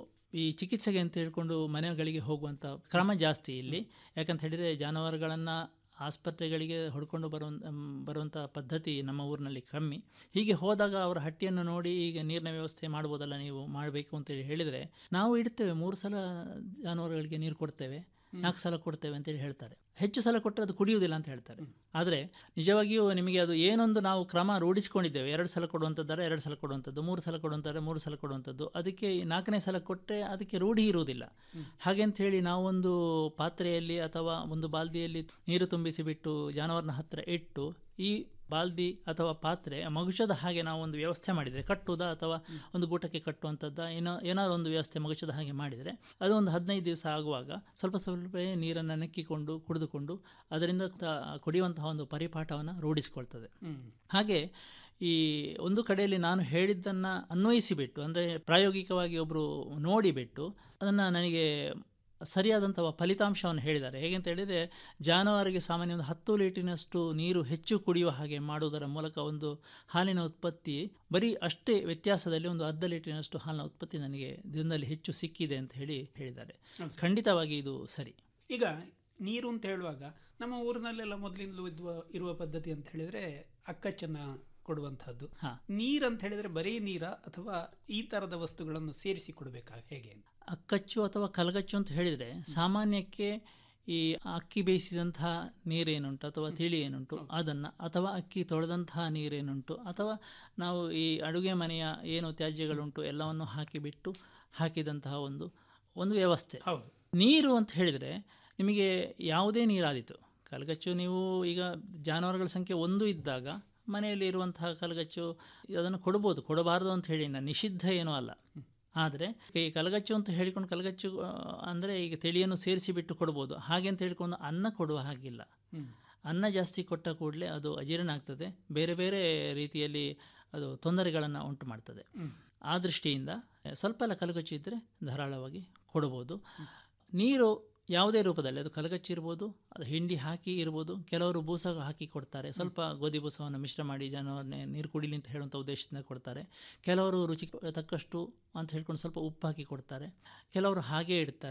ಈ ಚಿಕಿತ್ಸೆಗೆ ಅಂತ ಹೇಳ್ಕೊಂಡು ಮನೆಗಳಿಗೆ ಹೋಗುವಂಥ ಕ್ರಮ ಜಾಸ್ತಿ ಇಲ್ಲಿ ಯಾಕಂತ ಹೇಳಿದರೆ ಜಾನುವಾರುಗಳನ್ನು ಆಸ್ಪತ್ರೆಗಳಿಗೆ ಹೊಡ್ಕೊಂಡು ಬರುವಂಥ ಬರುವಂಥ ಪದ್ಧತಿ ನಮ್ಮ ಊರಿನಲ್ಲಿ ಕಮ್ಮಿ ಹೀಗೆ ಹೋದಾಗ ಅವರ ಹಟ್ಟಿಯನ್ನು ನೋಡಿ ಈಗ ನೀರಿನ ವ್ಯವಸ್ಥೆ ಮಾಡ್ಬೋದಲ್ಲ ನೀವು ಮಾಡಬೇಕು ಅಂತೇಳಿ ಹೇಳಿದರೆ ನಾವು ಇಡ್ತೇವೆ ಮೂರು ಸಲ ಜಾನುವಾರುಗಳಿಗೆ ನೀರು ಕೊಡ್ತೇವೆ ನಾಲ್ಕು ಸಲ ಕೊಡ್ತೇವೆ ಅಂತೇಳಿ ಹೇಳ್ತಾರೆ ಹೆಚ್ಚು ಸಲ ಕೊಟ್ಟರೆ ಅದು ಕುಡಿಯುವುದಿಲ್ಲ ಅಂತ ಹೇಳ್ತಾರೆ ಆದರೆ ನಿಜವಾಗಿಯೂ ನಿಮಗೆ ಅದು ಏನೊಂದು ನಾವು ಕ್ರಮ ರೂಢಿಸಿಕೊಂಡಿದ್ದೇವೆ ಎರಡು ಸಲ ಕೊಡುವಂಥದ್ದಾರೆ ಎರಡು ಸಲ ಕೊಡುವಂಥದ್ದು ಮೂರು ಸಲ ಕೊಡುವಂತಾರೆ ಮೂರು ಸಲ ಕೊಡುವಂಥದ್ದು ಅದಕ್ಕೆ ಈ ನಾಲ್ಕನೇ ಸಲ ಕೊಟ್ಟರೆ ಅದಕ್ಕೆ ರೂಢಿ ಇರುವುದಿಲ್ಲ ಹಾಗೆ ಅಂತ ಹೇಳಿ ನಾವೊಂದು ಪಾತ್ರೆಯಲ್ಲಿ ಅಥವಾ ಒಂದು ಬಾಲ್ದಿಯಲ್ಲಿ ನೀರು ತುಂಬಿಸಿ ಬಿಟ್ಟು ಜಾನುವಾರಿನ ಹತ್ತಿರ ಇಟ್ಟು ಈ ಬಾಲ್ದಿ ಅಥವಾ ಪಾತ್ರೆ ಮಗುಚದ ಹಾಗೆ ನಾವು ಒಂದು ವ್ಯವಸ್ಥೆ ಮಾಡಿದರೆ ಕಟ್ಟುವುದಾ ಅಥವಾ ಒಂದು ಗೂಟಕ್ಕೆ ಕಟ್ಟುವಂಥದ್ದು ಏನೋ ಏನಾದ್ರು ಒಂದು ವ್ಯವಸ್ಥೆ ಮಗುಚದ ಹಾಗೆ ಮಾಡಿದರೆ ಅದು ಒಂದು ಹದಿನೈದು ದಿವಸ ಆಗುವಾಗ ಸ್ವಲ್ಪ ಸ್ವಲ್ಪ ನೀರನ್ನು ನೆಕ್ಕಿಕೊಂಡು ಕುಡಿದುಕೊಂಡು ಅದರಿಂದ ತ- ಕುಡಿಯುವಂತಹ ಒಂದು ಪರಿಪಾಠವನ್ನು ರೂಢಿಸಿಕೊಳ್ತದೆ ಹಾಗೆ ಈ ಒಂದು ಕಡೆಯಲ್ಲಿ ನಾನು ಹೇಳಿದ್ದನ್ನು ಅನ್ವಯಿಸಿಬಿಟ್ಟು ಅಂದರೆ ಪ್ರಾಯೋಗಿಕವಾಗಿ ಒಬ್ಬರು ನೋಡಿಬಿಟ್ಟು ಅದನ್ನು ನನಗೆ ಸರಿಯಾದಂಥ ಫಲಿತಾಂಶವನ್ನು ಹೇಳಿದ್ದಾರೆ ಹೇಗೆ ಅಂತ ಹೇಳಿದರೆ ಜಾನುವಾರಿಗೆ ಸಾಮಾನ್ಯ ಒಂದು ಹತ್ತು ಲೀಟರಿನಷ್ಟು ನೀರು ಹೆಚ್ಚು ಕುಡಿಯುವ ಹಾಗೆ ಮಾಡುವುದರ ಮೂಲಕ ಒಂದು ಹಾಲಿನ ಉತ್ಪತ್ತಿ ಬರೀ ಅಷ್ಟೇ ವ್ಯತ್ಯಾಸದಲ್ಲಿ ಒಂದು ಅರ್ಧ ಲೀಟರಿನಷ್ಟು ಹಾಲಿನ ಉತ್ಪತ್ತಿ ನನಗೆ ದಿನದಲ್ಲಿ ಹೆಚ್ಚು ಸಿಕ್ಕಿದೆ ಅಂತ ಹೇಳಿ ಹೇಳಿದ್ದಾರೆ ಖಂಡಿತವಾಗಿ ಇದು ಸರಿ
ಈಗ ನೀರು ಅಂತ ಹೇಳುವಾಗ ನಮ್ಮ ಊರಿನಲ್ಲೆಲ್ಲ ಮೊದಲಿಂದಲೂ ಇದ್ವ ಇರುವ ಪದ್ಧತಿ ಅಂತ ಹೇಳಿದ್ರೆ ಅಕ್ಕಚ್ಚನ್ನ ಕೊಡುವಂತಹದ್ದು
ಹಾ.
ನೀರು ಅಂತ ಹೇಳಿದ್ರೆ ಬರೀ ನೀರ ಅಥವಾ ಈ ತರದ ವಸ್ತುಗಳನ್ನು ಸೇರಿಸಿ ಕೊಡಬೇಕಾ ಹೇಗೆ
ಅಕ್ಕಚ್ಚು ಅಥವಾ ಕಲಗಚ್ಚು ಅಂತ ಹೇಳಿದರೆ ಸಾಮಾನ್ಯಕ್ಕೆ ಈ ಅಕ್ಕಿ ಬೇಯಿಸಿದಂತಹ ನೀರೇನುಂಟು ಅಥವಾ ತಿಳಿ ಏನುಂಟು ಅದನ್ನು ಅಥವಾ ಅಕ್ಕಿ ತೊಳೆದಂತಹ ನೀರೇನುಂಟು ಅಥವಾ ನಾವು ಈ ಅಡುಗೆ ಮನೆಯ ಏನು ತ್ಯಾಜ್ಯಗಳುಂಟು ಎಲ್ಲವನ್ನು ಹಾಕಿಬಿಟ್ಟು ಹಾಕಿದಂತಹ ಒಂದು ಒಂದು ವ್ಯವಸ್ಥೆ
ಹೌದು
ನೀರು ಅಂತ ಹೇಳಿದರೆ ನಿಮಗೆ ಯಾವುದೇ ನೀರಾದೀತು ಕಲಗಚ್ಚು ನೀವು ಈಗ ಜಾನುವಾರುಗಳ ಸಂಖ್ಯೆ ಒಂದು ಇದ್ದಾಗ ಮನೆಯಲ್ಲಿ ಇರುವಂತಹ ಕಲಗಚ್ಚು ಅದನ್ನು ಕೊಡ್ಬೋದು ಕೊಡಬಾರದು ಅಂತ ಹೇಳಿ ನಾನು ನಿಷಿದ್ಧ ಏನೂ ಅಲ್ಲ ಆದರೆ ಈ ಕಲಗಚ್ಚು ಅಂತ ಹೇಳಿಕೊಂಡು ಕಲಗಚ್ಚು ಆ, ಅಂದರೆ ಈಗ ತಿಳಿಯನ್ನು ಸೇರಿಸಿ ಬಿಟ್ಟು ಕೊಡ್ಬೋದು ಹಾಗೆ ಅಂತ ಹೇಳ್ಕೊಂಡು ಅನ್ನ ಕೊಡುವ ಹಾಗಿಲ್ಲ ಅನ್ನ ಜಾಸ್ತಿ ಕೊಟ್ಟ ಕೂಡಲೇ ಅದು ಅಜೀರ್ಣ ಆಗ್ತದೆ ಬೇರೆ ಬೇರೆ ರೀತಿಯಲ್ಲಿ ಅದು ತೊಂದರೆಗಳನ್ನು ಉಂಟು ಮಾಡ್ತದೆ ಆ ದೃಷ್ಟಿಯಿಂದ ಸ್ವಲ್ಪ ಎಲ್ಲ ಕಲಗಚ್ಚು ಇದ್ದರೆ ಧಾರಾಳವಾಗಿ ಕೊಡ್ಬೋದು ನೀರು ಯಾವುದೇ ರೂಪದಲ್ಲಿ ಅದು ಕಲಗಚ್ಚಿ ಇರ್ಬೋದು ಅದು ಹಿಂಡಿ ಹಾಕಿ ಇರ್ಬೋದು ಕೆಲವರು ಬೂಸ ಹಾಕಿ ಕೊಡ್ತಾರೆ ಸ್ವಲ್ಪ ಗೋಧಿ ಬೂಸವನ್ನು ಮಿಶ್ರ ಮಾಡಿ ಜಾನುವಾರನ್ನೇ ನೀರು ಕುಡಿಲಿ ಅಂತ ಹೇಳುವಂಥ ಉದ್ದೇಶದಿಂದ ಕೊಡ್ತಾರೆ ಕೆಲವರು ರುಚಿ ತಕ್ಕಷ್ಟು ಅಂತ ಹೇಳ್ಕೊಂಡು ಸ್ವಲ್ಪ ಉಪ್ಪು ಹಾಕಿ ಕೊಡ್ತಾರೆ ಕೆಲವರು ಹಾಗೇ ಇಡ್ತಾರೆ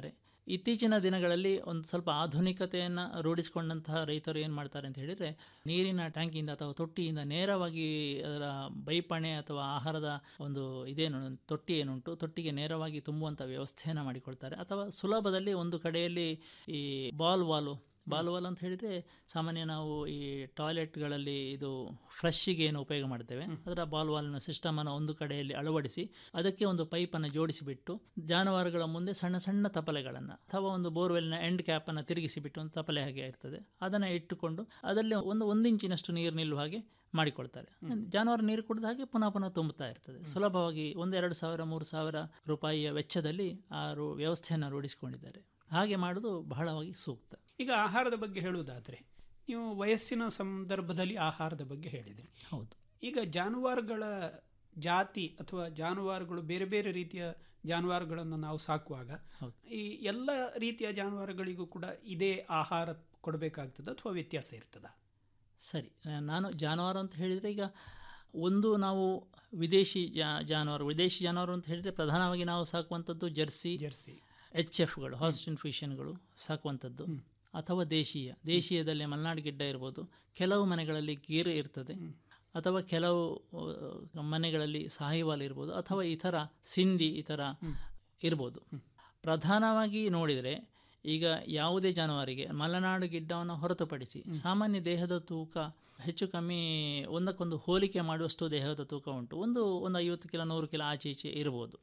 ಇತ್ತೀಚಿನ ದಿನಗಳಲ್ಲಿ ಒಂದು ಸ್ವಲ್ಪ ಆಧುನಿಕತೆಯನ್ನು ರೂಢಿಸಿಕೊಂಡಂತಹ ರೈತರು ಏನು ಮಾಡ್ತಾರೆ ಅಂತ ಹೇಳಿದರೆ ನೀರಿನ ಟ್ಯಾಂಕಿಯಿಂದ ಅಥವಾ ತೊಟ್ಟಿಯಿಂದ ನೇರವಾಗಿ ಅದರ ಬೈಪಣೆ ಅಥವಾ ಆಹಾರದ ಒಂದು ಇದೇನು ತೊಟ್ಟಿ ಏನುಂಟು ತೊಟ್ಟಿಗೆ ನೇರವಾಗಿ ತುಂಬುವಂಥ ವ್ಯವಸ್ಥೆಯನ್ನು ಮಾಡಿಕೊಳ್ತಾರೆ ಅಥವಾ ಸುಲಭದಲ್ಲಿ ಒಂದು ಕಡೆಯಲ್ಲಿ ಈ ಬಾಲ್ ವಾಲು ಬಾಲ್ ವಾಲ್ ಅಂತ ಹೇಳಿದರೆ ಸಾಮಾನ್ಯ ನಾವು ಈ ಟಾಯ್ಲೆಟ್ಗಳಲ್ಲಿ ಇದು ಫ್ಲಶ್ಶಿಗೆ ಏನು ಉಪಯೋಗ ಮಾಡ್ತೇವೆ ಅದರ ಬಾಲ್ ವಾಲ್ನ ಸಿಸ್ಟಮನ್ನು ಒಂದು ಕಡೆಯಲ್ಲಿ ಅಳವಡಿಸಿ ಅದಕ್ಕೆ ಒಂದು ಪೈಪನ್ನು ಜೋಡಿಸಿಬಿಟ್ಟು ಜಾನುವಾರುಗಳ ಮುಂದೆ ಸಣ್ಣ ಸಣ್ಣ ತಪಲೆಗಳನ್ನು ಅಥವಾ ಒಂದು ಬೋರ್ವೆಲ್ನ ಎಂಡ್ ಕ್ಯಾಪನ್ನು ತಿರುಗಿಸಿಬಿಟ್ಟು ಒಂದು ತಪಲೆ ಹಾಗೆ ಇರ್ತದೆ ಅದನ್ನು ಇಟ್ಟುಕೊಂಡು ಅದರಲ್ಲಿ ಒಂದು ಒಂದು ಇಂಚಿನಷ್ಟು ನೀರು ನಿಲ್ಲುವ ಹಾಗೆ ಮಾಡಿಕೊಳ್ತಾರೆ ಜಾನುವಾರು ನೀರು ಕುಡಿದ ಹಾಗೆ ಪುನಃ ಪುನಃ ತುಂಬುತ್ತಾ ಇರ್ತದೆ ಸುಲಭವಾಗಿ ಒಂದೆರಡು ಸಾವಿರ ಮೂರು ಸಾವಿರ ರೂಪಾಯಿಯ ವೆಚ್ಚದಲ್ಲಿ ಆ ರು ವ್ಯವಸ್ಥೆಯನ್ನು ರೂಢಿಸಿಕೊಂಡಿದ್ದಾರೆ ಹಾಗೆ ಮಾಡೋದು ಬಹಳವಾಗಿ ಸೂಕ್ತ
ಈಗ ಆಹಾರದ ಬಗ್ಗೆ ಹೇಳುವುದಾದರೆ ನೀವು ವಯಸ್ಸಿನ ಸಂದರ್ಭದಲ್ಲಿ ಆಹಾರದ ಬಗ್ಗೆ ಹೇಳಿದ್ರಿ
ಹೌದು
ಈಗ ಜಾನುವಾರುಗಳ ಜಾತಿ ಅಥವಾ ಜಾನುವಾರುಗಳು ಬೇರೆ ಬೇರೆ ರೀತಿಯ ಜಾನುವಾರುಗಳನ್ನು ನಾವು ಸಾಕುವಾಗ
ಹೌದು.
ಈ ಎಲ್ಲ ರೀತಿಯ ಜಾನುವಾರುಗಳಿಗೂ ಕೂಡ ಇದೇ ಆಹಾರ ಕೊಡಬೇಕಾಗ್ತದ ಅಥವಾ ವ್ಯತ್ಯಾಸ ಇರ್ತದ
ಸರಿ ನಾ- ನಾನು ಜಾನುವಾರು ಅಂತ ಹೇಳಿದರೆ ಈಗ ಒಂದು ನಾವು ವಿದೇಶಿ ಜಾ ಜಾನುವಾರು ವಿದೇಶಿ ಜಾನುವಾರು ಅಂತ ಹೇಳಿದರೆ ಪ್ರಧಾನವಾಗಿ ನಾವು ಸಾಕುವಂಥದ್ದು ಜರ್ಸಿ
ಜರ್ಸಿ
ಎಚ್ ಎಫ್ಗಳು ಹಾಸ್ಟಿನ್ ಫಿಷನ್ಗಳು ಸಾಕುವಂಥದ್ದು ಅಥವಾ ದೇಶೀಯ ದೇಶೀಯದಲ್ಲಿ ಮಲೆನಾಡು ಗಿಡ್ಡ ಇರ್ಬೋದು ಕೆಲವು ಮನೆಗಳಲ್ಲಿ ಗೀರು ಇರ್ತದೆ ಅಥವಾ ಕೆಲವು ಆ, ಮನೆಗಳಲ್ಲಿ ಸಾಹಿವಾಲ್ ಇರ್ಬೋದು ಅಥವಾ ಈ ಥರ ಸಿಂಧಿ ಈ ಥರ ಇರ್ಬೋದು ಪ್ರಧಾನವಾಗಿ ನೋಡಿದರೆ ಈಗ ಯಾವುದೇ ಜಾನುವಾರಿಗೆ ಮಲೆನಾಡು ಗಿಡ್ಡವನ್ನು ಹೊರತುಪಡಿಸಿ ಸಾಮಾನ್ಯ ದೇಹದ ತೂಕ ಹೆಚ್ಚು ಕಮ್ಮಿ ಒಂದಕ್ಕೊಂದು ಹೋಲಿಕೆ ಮಾಡುವಷ್ಟು ದೇಹದ ತೂಕ ಉಂಟು ಒಂದು ಒಂದು ಐವತ್ತು ಕಿಲೋ ನೂರು ಕಿಲೋ ಆಚೆ ಈಚೆ ಇರ್ಬೋದು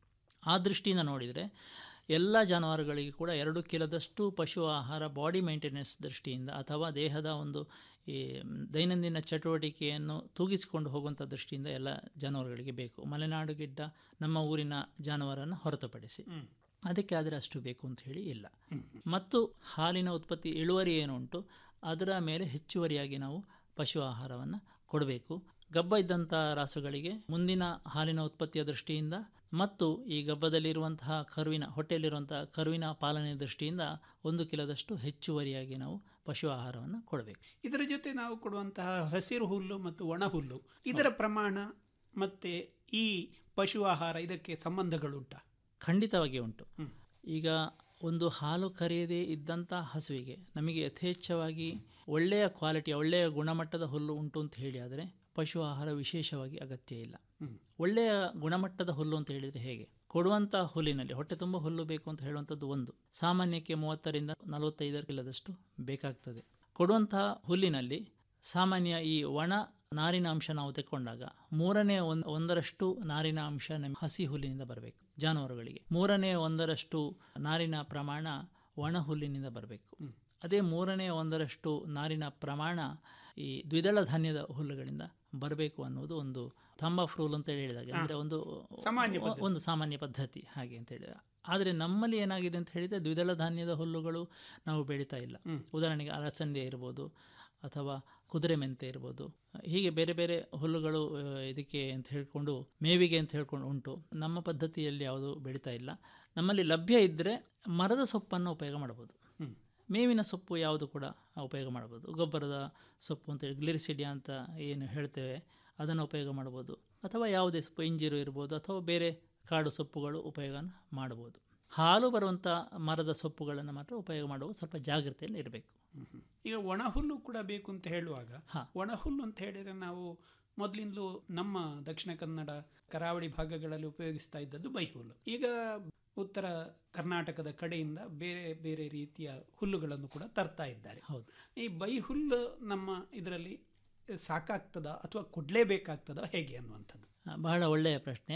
ಆ ದೃಷ್ಟಿಯಿಂದ ನೋಡಿದರೆ ಎಲ್ಲ ಜಾನುವಾರುಗಳಿಗೆ ಕೂಡ ಎರಡು ಕಿಲೋದಷ್ಟು ಪಶು ಆಹಾರ ಬಾಡಿ ಮೇಂಟೆನೆನ್ಸ್ ದೃಷ್ಟಿಯಿಂದ ಅಥವಾ ದೇಹದ ಒಂದು ಈ ದೈನಂದಿನ ಚಟುವಟಿಕೆಯನ್ನು ತೂಗಿಸಿಕೊಂಡು ಹೋಗುವಂಥ ದೃಷ್ಟಿಯಿಂದ ಎಲ್ಲ ಜಾನುವಾರುಗಳಿಗೆ ಬೇಕು ಮಲೆನಾಡು ಗಿಡ್ಡ ನಮ್ಮ ಊರಿನ ಜಾನುವಾರನ್ನು ಹೊರತುಪಡಿಸಿ ಅದಕ್ಕೆ ಆದರೆ ಅಷ್ಟು ಬೇಕು ಅಂತ ಹೇಳಿ ಇಲ್ಲ ಮತ್ತು ಹಾಲಿನ ಉತ್ಪತ್ತಿ ಇಳುವರಿ ಏನುಂಟು ಅದರ ಮೇಲೆ ಹೆಚ್ಚುವರಿಯಾಗಿ ನಾವು ಪಶು ಆಹಾರವನ್ನು ಕೊಡಬೇಕು ಗಬ್ಬ ಇದ್ದಂಥ ರಾಸುಗಳಿಗೆ ಮುಂದಿನ ಹಾಲಿನ ಉತ್ಪತ್ತಿಯ ದೃಷ್ಟಿಯಿಂದ ಮತ್ತು ಈ ಗಬ್ಬದಲ್ಲಿರುವಂತಹ ಕರುವಿನ ಹೊಟ್ಟೆಯಲ್ಲಿರುವಂತಹ ಕರುವಿನ ಪಾಲನೆ ದೃಷ್ಟಿಯಿಂದ ಒಂದು ಕಿಲೋದಷ್ಟು ಹೆಚ್ಚುವರಿಯಾಗಿ ನಾವು ಪಶು ಆಹಾರವನ್ನು ಕೊಡಬೇಕು
ಇದರ ಜೊತೆ ನಾವು ಕೊಡುವಂತಹ ಹಸಿರು ಹುಲ್ಲು ಮತ್ತು ಒಣ ಹುಲ್ಲು ಇದರ ಪ್ರಮಾಣ ಮತ್ತೆ ಈ ಪಶು ಆಹಾರ ಇದಕ್ಕೆ ಸಂಬಂಧಗಳುಂಟಾ
ಖಂಡಿತವಾಗಿ ಉಂಟು ಈಗ ಒಂದು ಹಾಲು ಕರೆಯದೇ ಇದ್ದಂಥ ಹಸುವಿಗೆ ನಮಗೆ ಯಥೇಚ್ಛವಾಗಿ ಒಳ್ಳೆಯ ಕ್ವಾಲಿಟಿಯ ಒಳ್ಳೆಯ ಗುಣಮಟ್ಟದ ಹುಲ್ಲು ಉಂಟು ಅಂತ ಹೇಳಿ ಆದರೆ ಪಶು ಆಹಾರ ವಿಶೇಷವಾಗಿ ಅಗತ್ಯ ಇಲ್ಲ ಒಳ್ಳೆಯ ಗುಣಮಟ್ಟದ ಹುಲ್ಲು ಅಂತ ಹೇಳಿದರೆ ಹೇಗೆ ಕೊಡುವಂಥ ಹುಲ್ಲಿನಲ್ಲಿ ಹೊಟ್ಟೆ ತುಂಬ ಹುಲ್ಲು ಬೇಕು ಅಂತ ಹೇಳುವಂಥದ್ದು ಒಂದು ಸಾಮಾನ್ಯಕ್ಕೆ ಮೂವತ್ತರಿಂದ ನಲವತ್ತೈದರ ಕಿಲೋದಷ್ಟು ಬೇಕಾಗ್ತದೆ ಕೊಡುವಂತಹ ಹುಲ್ಲಿನಲ್ಲಿ ಸಾಮಾನ್ಯ ಈ ಒಣ ನಾರಿನ ಅಂಶ ನಾವು ತೆಕ್ಕೊಂಡಾಗ ಮೂರನೇ ಒಂದು ಒಂದರಷ್ಟು ನಾರಿನ ಅಂಶ ನಮ್ಮ ಹಸಿ ಹುಲ್ಲಿನಿಂದ ಬರಬೇಕು ಜಾನುವಾರುಗಳಿಗೆ ಮೂರನೇ ಒಂದರಷ್ಟು ನಾರಿನ ಪ್ರಮಾಣ ಒಣ ಹುಲ್ಲಿನಿಂದ ಬರಬೇಕು ಅದೇ ಮೂರನೇ ಒಂದರಷ್ಟು ನಾರಿನ ಪ್ರಮಾಣ ಈ ದ್ವಿದಳ ಧಾನ್ಯದ ಹುಲ್ಲುಗಳಿಂದ ಬರಬೇಕು ಅನ್ನೋದು ಒಂದು ತಂಬ ಫ್ರೂಲ್ ಅಂತ ಹೇಳಿದಾಗ ಅಂದರೆ ಒಂದು
ಸಾಮಾನ್ಯ
ಒ- ಒಂದು ಸಾಮಾನ್ಯ ಪದ್ಧತಿ ಹಾಗೆ ಅಂತ ಹೇಳಿದ ಆದರೆ ನಮ್ಮಲ್ಲಿ ಏನಾಗಿದೆ ಅಂತ ಹೇಳಿದರೆ ದ್ವಿದಳ ಧಾನ್ಯದ ಹುಲ್ಲುಗಳು ನಾವು ಬೆಳೀತಾ ಇಲ್ಲ ಉದಾಹರಣೆಗೆ ಅಲಸಂದೆ ಇರ್ಬೋದು ಅಥವಾ ಕುದುರೆ ಮೆಂತೆ ಇರ್ಬೋದು ಹೀಗೆ ಬೇರೆ ಬೇರೆ ಹುಲ್ಲುಗಳು ಆ, ಇದಕ್ಕೆ ಅಂತ ಹೇಳ್ಕೊಂಡು ಮೇವಿಗೆ ಅಂತ ಹೇಳ್ಕೊಂಡು ಉಂಟು ನಮ್ಮ ಪದ್ಧತಿಯಲ್ಲಿ ಯಾವುದು ಬೆಳೀತಾ ಇಲ್ಲ ನಮ್ಮಲ್ಲಿ ಲಭ್ಯ ಇದ್ದರೆ ಮರದ ಸೊಪ್ಪನ್ನು ಉಪಯೋಗ ಮಾಡ್ಬೋದು ಮೇವಿನ ಸೊಪ್ಪು ಯಾವುದು ಕೂಡ ಉಪಯೋಗ ಮಾಡ್ಬೋದು ಗೊಬ್ಬರದ ಸೊಪ್ಪು ಅಂತೇಳಿ ಗ್ಲಿರಿಸಿಡಿಯಾ ಅಂತ ಏನು ಹೇಳ್ತೇವೆ ಅದನ್ನು ಉಪಯೋಗ ಮಾಡ್ಬೋದು ಅಥವಾ ಯಾವುದೇ ಸೊಪ್ಪು ಇಂಜಿರು ಇರ್ಬೋದು ಅಥವಾ ಬೇರೆ ಕಾಡು ಸೊಪ್ಪುಗಳು ಉಪಯೋಗ ಮಾಡ್ಬೋದು ಹಾಲು ಬರುವಂಥ ಮರದ ಸೊಪ್ಪುಗಳನ್ನು ಮಾತ್ರ ಉಪಯೋಗ ಮಾಡುವ ಸ್ವಲ್ಪ ಜಾಗ್ರತೆಯಲ್ಲಿ ಇರಬೇಕು
ಈಗ ಒಣ ಹುಲ್ಲು ಕೂಡ ಬೇಕು ಅಂತ ಹೇಳುವಾಗ ಒಣ ಹುಲ್ಲು ಅಂತ ಹೇಳಿದರೆ ನಾವು ಮೊದಲಿಂದಲೂ ನಮ್ಮ ದಕ್ಷಿಣ ಕನ್ನಡ ಕರಾವಳಿ ಭಾಗಗಳಲ್ಲಿ ಉಪಯೋಗಿಸ್ತಾ ಇದ್ದದ್ದು ಬೈಹುಲ್ಲು ಈಗ ಉತ್ತರ ಕರ್ನಾಟಕದ ಕಡೆಯಿಂದ ಬೇರೆ ಬೇರೆ ರೀತಿಯ ಹುಲ್ಲುಗಳನ್ನು ಕೂಡ ತರ್ತಾ ಇದ್ದಾರೆ
ಹೌದು
ಈ ಬೈಹುಲ್ಲು ನಮ್ಮ ಇದರಲ್ಲಿ ಸಾಕಾಗ್ತದ ಅಥವಾ ಕೊಡಲೇಬೇಕಾಗ್ತದ ಹೇಗೆ ಅನ್ನುವಂಥದ್ದು
ಆ, ಬಹಳ ಒಳ್ಳೆಯ ಪ್ರಶ್ನೆ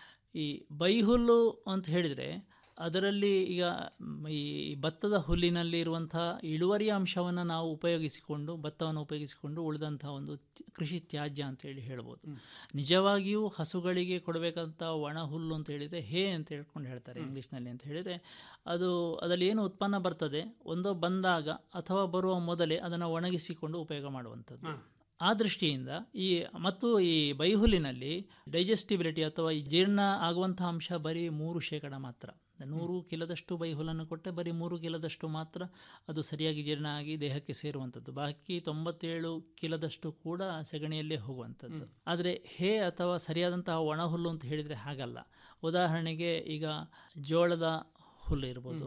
ಈ ಬೈಹುಲ್ಲು ಅಂತ ಹೇಳಿದರೆ ಅದರಲ್ಲಿ ಈಗ ಮ್, ಈ ಭತ್ತದ ಹುಲ್ಲಿನಲ್ಲಿ ಇರುವಂತಹ ಇಳುವರಿಯ ಅಂಶವನ್ನು ನಾವು ಉಪಯೋಗಿಸಿಕೊಂಡು ಭತ್ತವನ್ನು ಉಪಯೋಗಿಸಿಕೊಂಡು ಉಳಿದಂತಹ ಒಂದು ತ್ಯ- ಕೃಷಿ ತ್ಯಾಜ್ಯ ಅಂತ ಹೇಳಿ ಹೇಳ್ಬೋದು ನಿಜವಾಗಿಯೂ ಹಸುಗಳಿಗೆ ಕೊಡಬೇಕಂತ ಒಣ ಹುಲ್ಲು ಅಂತ ಹೇಳಿದರೆ ಹೇ ಅಂತ ಹೇಳ್ಕೊಂಡು ಹೇಳ್ತಾರೆ ಇಂಗ್ಲೀಷ್ನಲ್ಲಿ ಅಂತ ಹೇಳಿದರೆ ಅದು ಅದರಲ್ಲಿ ಏನು ಉತ್ಪನ್ನ ಬರ್ತದೆ ಒಂದೋ ಬಂದಾಗ ಅಥವಾ ಬರುವ ಮೊದಲೇ ಅದನ್ನು ಒಣಗಿಸಿಕೊಂಡು ಉಪಯೋಗ ಮಾಡುವಂಥದ್ದು ಆ ದೃಷ್ಟಿಯಿಂದ ಈ ಮತ್ತು ಈ ಬೈಹುಲ್ಲಿನಲ್ಲಿ ಡೈಜೆಸ್ಟಿಬಿಲಿಟಿ ಅಥವಾ ಈ ಜೀರ್ಣ ಆಗುವಂತಹ ಅಂಶ ಬರೀ ಮೂರು ಶೇಕಡ ಮಾತ್ರ ನೂರು ಕಿಲೋದಷ್ಟು ಬೈಹುಲ್ಲನ್ನು ಕೊಟ್ಟರೆ ಬರೀ ಮೂರು ಕಿಲೋದಷ್ಟು ಮಾತ್ರ ಅದು ಸರಿಯಾಗಿ ಜೀರ್ಣ ಆಗಿ ದೇಹಕ್ಕೆ ಸೇರುವಂಥದ್ದು ಬಾಕಿ ತೊಂಬತ್ತೇಳು ಕಿಲೋದಷ್ಟು ಕೂಡ ಸಗಣಿಯಲ್ಲೇ ಹೋಗುವಂಥದ್ದು ಆದರೆ ಹೇ ಅಥವಾ ಸರಿಯಾದಂತಹ ಒಣ ಹುಲ್ಲು ಅಂತ ಹೇಳಿದರೆ ಹಾಗಲ್ಲ ಉದಾಹರಣೆಗೆ ಈಗ ಜೋಳದ ಹುಲ್ಲು ಇರ್ಬೋದು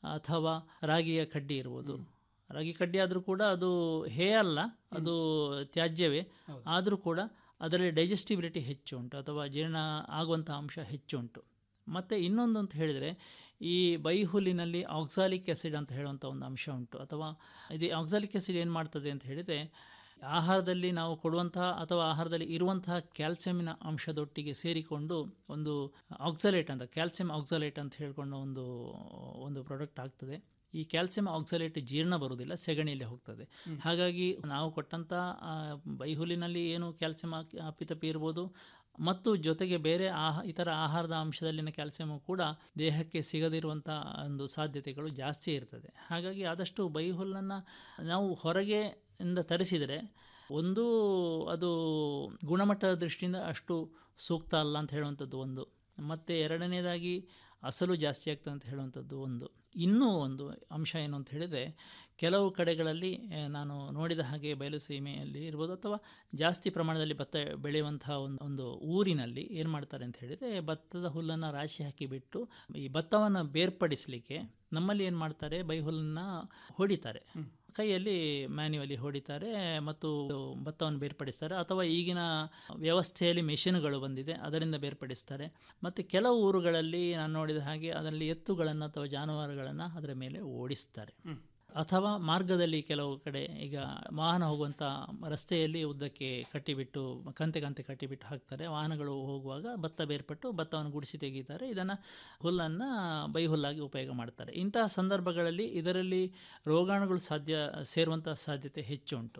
ಅಥವಾ ರಾಗಿಯ ಕಡ್ಡಿ ಇರ್ಬೋದು ರಾಗಿ ಕಡ್ಡಿ ಆದರೂ ಕೂಡ ಅದು ಹೇ ಅಲ್ಲ ಅದು ತ್ಯಾಜ್ಯವೇ ಆದರೂ ಕೂಡ ಅದರಲ್ಲಿ ಡೈಜೆಸ್ಟಿಬಿಲಿಟಿ ಹೆಚ್ಚು ಉಂಟು ಅಥವಾ ಜೀರ್ಣ ಆಗುವಂಥ ಅಂಶ ಹೆಚ್ಚು ಉಂಟು ಮತ್ತು ಇನ್ನೊಂದು ಅಂತ ಹೇಳಿದರೆ ಈ ಬೈಹುಲ್ಲಿನಲ್ಲಿ ಆಕ್ಸಾಲಿಕ್ ಆ್ಯಸಿಡ್ ಅಂತ ಹೇಳುವಂಥ ಒಂದು ಅಂಶ ಉಂಟು ಅಥವಾ ಇದು ಆಕ್ಸಾಲಿಕ್ ಆ್ಯಸಿಡ್ ಏನು ಮಾಡ್ತದೆ ಅಂತ ಹೇಳಿದರೆ ಆಹಾರದಲ್ಲಿ ನಾವು ಕೊಡುವಂತಹ ಅಥವಾ ಆಹಾರದಲ್ಲಿ ಇರುವಂತಹ ಕ್ಯಾಲ್ಸಿಯಮಿನ ಅಂಶದೊಟ್ಟಿಗೆ ಸೇರಿಕೊಂಡು ಒಂದು ಆಕ್ಸಲೇಟ್ ಅಂತ ಕ್ಯಾಲ್ಸಿಯಂ ಆಕ್ಸಲೇಟ್ ಅಂತ ಹೇಳ್ಕೊಂಡು ಒಂದು ಒಂದು ಪ್ರಾಡಕ್ಟ್ ಆಗ್ತದೆ ಈ ಕ್ಯಾಲ್ಸಿಯಂ ಆಕ್ಸಲೇಟ್ ಜೀರ್ಣ ಬರುವುದಿಲ್ಲ ಸೆಗಣಿಯಲ್ಲಿ ಹೋಗ್ತದೆ ಹಾಗಾಗಿ ನಾವು ಕೊಟ್ಟಂಥ ಆ, ಬೈಹುಲಿನಲ್ಲಿ ಏನು ಕ್ಯಾಲ್ಸಿಯಂ ಅಪಿತಪಿ ಇರ್ಬೋದು ಮತ್ತು ಜೊತೆಗೆ ಬೇರೆ ಆಹ ಇತರ ಆಹಾರದ ಅಂಶದಲ್ಲಿನ ಕ್ಯಾಲ್ಸಿಯಮು ಕೂಡ ದೇಹಕ್ಕೆ ಸಿಗದಿರುವಂಥ ಒಂದು ಸಾಧ್ಯತೆಗಳು ಜಾಸ್ತಿ ಇರ್ತದೆ ಹಾಗಾಗಿ ಆದಷ್ಟು ಬೈಹುಲ್ಲನ್ನು ನಾವು ಹೊರಗೆ ಇಂದ ತರಿಸಿದರೆ ಒಂದು ಅದು ಗುಣಮಟ್ಟದ ದೃಷ್ಟಿಯಿಂದ ಅಷ್ಟು ಸೂಕ್ತ ಅಲ್ಲ ಅಂತ ಹೇಳುವಂಥದ್ದು ಒಂದು ಮತ್ತು ಎರಡನೇದಾಗಿ ಅಸಲು ಜಾಸ್ತಿ ಆಗ್ತದೆ ಅಂತ ಹೇಳುವಂಥದ್ದು ಒಂದು ಇನ್ನೂ ಒಂದು ಅಂಶ ಏನು ಅಂತ ಹೇಳಿದರೆ ಕೆಲವು ಕಡೆಗಳಲ್ಲಿ ಆ, ನಾನು ನೋಡಿದ ಹಾಗೆ ಬಯಲು ಸೀಮೆಯಲ್ಲಿ ಇರ್ಬೋದು ಅಥವಾ ಜಾಸ್ತಿ ಪ್ರಮಾಣದಲ್ಲಿ ಭತ್ತ ಬೆಳೆಯುವಂತಹ ಒಂದು ಒಂದು ಊರಿನಲ್ಲಿ ಏನು ಮಾಡ್ತಾರೆ ಅಂತ ಹೇಳಿದರೆ ಭತ್ತದ ಹುಲ್ಲನ್ನು ರಾಶಿ ಹಾಕಿಬಿಟ್ಟು ಈ ಭತ್ತವನ್ನು ಬೇರ್ಪಡಿಸಲಿಕ್ಕೆ ನಮ್ಮಲ್ಲಿ ಏನು ಮಾಡ್ತಾರೆ ಬೈ ಹುಲ್ಲನ್ನು ಹೊಡಿತಾರೆ ಕೈಯಲ್ಲಿ ಮ್ಯಾನ್ಯುವಲಿ ಹೊಡಿತಾರೆ ಮತ್ತು ಭತ್ತವನ್ನು ಬೇರ್ಪಡಿಸ್ತಾರೆ ಅಥವಾ ಈಗಿನ ವ್ಯವಸ್ಥೆಯಲ್ಲಿ ಮೆಷಿನ್ಗಳು ಬಂದಿದೆ ಅದರಿಂದ ಬೇರ್ಪಡಿಸ್ತಾರೆ ಮತ್ತು ಕೆಲವು ಊರುಗಳಲ್ಲಿ ನಾನು ನೋಡಿದ ಹಾಗೆ ಅದರಲ್ಲಿ ಎತ್ತುಗಳನ್ನು ಅಥವಾ ಜಾನುವಾರುಗಳನ್ನು ಅದರ ಮೇಲೆ ಓಡಿಸ್ತಾರೆ ಅಥವಾ ಮಾರ್ಗದಲ್ಲಿ ಕೆಲವು ಕಡೆ ಈಗ ವಾಹನ ಹೋಗುವಂಥ ರಸ್ತೆಯಲ್ಲಿ ಉದ್ದಕ್ಕೆ ಕಟ್ಟಿಬಿಟ್ಟು ಕಂತೆ ಕಂತೆ ಕಟ್ಟಿಬಿಟ್ಟು ಹಾಕ್ತಾರೆ ವಾಹನಗಳು ಹೋಗುವಾಗ ಭತ್ತ ಬೇರ್ಪಟ್ಟು ಭತ್ತವನ್ನು ಗುಡಿಸಿ ತೆಗೀತಾರೆ ಇದನ್ನು ಹುಲ್ಲನ್ನು ಬೈ ಹುಲ್ಲಾಗಿ ಉಪಯೋಗ ಮಾಡ್ತಾರೆ ಇಂತಹ ಸಂದರ್ಭಗಳಲ್ಲಿ ಇದರಲ್ಲಿ ರೋಗಾಣುಗಳು ಸಾಧ್ಯ ಸೇರುವಂಥ ಸಾಧ್ಯತೆ ಹೆಚ್ಚು ಉಂಟು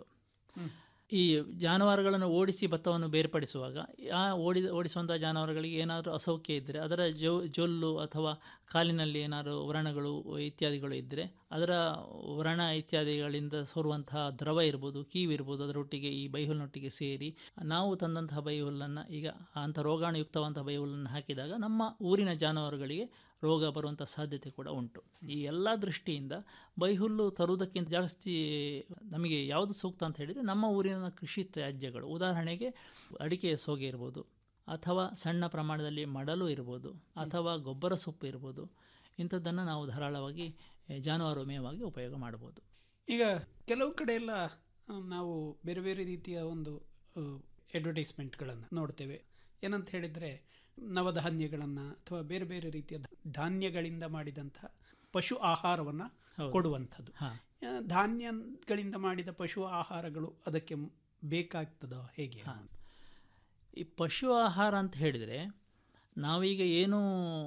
ಈ ಜಾನುವಾರುಗಳನ್ನು ಓಡಿಸಿ ಭತ್ತವನ್ನು ಬೇರ್ಪಡಿಸುವಾಗ ಆ ಓಡಿ ಓಡಿಸುವಂಥ ಜಾನುವಾರುಗಳಿಗೆ ಏನಾದರೂ ಅಸೌಖ್ಯ ಇದ್ದರೆ ಅದರ ಜೊ ಜೊಲ್ಲು ಅಥವಾ ಕಾಲಿನಲ್ಲಿ ಏನಾದರೂ ವ್ರಣಗಳು ಇತ್ಯಾದಿಗಳು ಇದ್ದರೆ ಅದರ ವ್ರಣ ಇತ್ಯಾದಿಗಳಿಂದ ಸೋರುವಂತಹ ದ್ರವ ಇರ್ಬೋದು ಕೀವಿರ್ಬೋದು ಅದರೊಟ್ಟಿಗೆ ಈ ಬೈಹುಲ್ಲಿನೊಟ್ಟಿಗೆ ಸೇರಿ ನಾವು ತಂದಂತಹ ಬೈಹುಲ್ಲನ್ನು ಈಗ ಅಂಥ ರೋಗಾಣುಯುಕ್ತವಂಥ ಬೈಹುಲ್ಲನ್ನು ಹಾಕಿದಾಗ ನಮ್ಮ ಊರಿನ ಜಾನುವಾರುಗಳಿಗೆ ರೋಗ ಬರುವಂಥ ಸಾಧ್ಯತೆ ಕೂಡ ಉಂಟು ಈ ಎಲ್ಲ ದೃಷ್ಟಿಯಿಂದ ಬೈಹುಲ್ಲು ತರುವುದಕ್ಕಿಂತ ಜಾಸ್ತಿ ನಮಗೆ ಯಾವುದು ಸೂಕ್ತ ಅಂತ ಹೇಳಿದರೆ ನಮ್ಮ ಊರಿನ ಕೃಷಿ ತ್ಯಾಜ್ಯಗಳು ಉದಾಹರಣೆಗೆ ಅಡಿಕೆಯ ಸೋಗೆ ಇರ್ಬೋದು ಅಥವಾ ಸಣ್ಣ ಪ್ರಮಾಣದಲ್ಲಿ ಮಡಲು ಇರ್ಬೋದು ಅಥವಾ ಗೊಬ್ಬರ ಸೊಪ್ಪು ಇರ್ಬೋದು ಇಂಥದ್ದನ್ನು ನಾವು ಧಾರಾಳವಾಗಿ eh, ಜಾನುವಾರು ಮೇವಾಗಿ ಉಪಯೋಗ ಮಾಡ್ಬೋದು
ಈಗ ಕೆಲವು ಕಡೆ ಎಲ್ಲ ಆ, ನಾವು ಬೇರೆ ಬೇರೆ ರೀತಿಯ ಒಂದು ಅಡ್ವರ್ಟೈಸ್ಮೆಂಟ್ಗಳನ್ನು ನೋಡ್ತೇವೆ ಏನಂತ ಹೇಳಿದರೆ ನವಧಾನ್ಯಗಳನ್ನು ಅಥವಾ ಬೇರೆ ಬೇರೆ ರೀತಿಯ ಧಾನ್ಯಗಳಿಂದ ಮಾಡಿದಂತಹ ಪಶು ಆಹಾರವನ್ನು
ಹೌದು.
ಕೊಡುವಂಥದ್ದು
ಹಾ.
ಆ, ಧಾನ್ಯಗಳಿಂದ ಮಾಡಿದ ಪಶು ಆಹಾರಗಳು ಅದಕ್ಕೆ ಬೇಕಾಗ್ತದೋ ಹೇಗೆ
ಈ ಪಶು ಆಹಾರ ಅಂತ ಹೇಳಿದರೆ ನಾವೀಗ ಏನು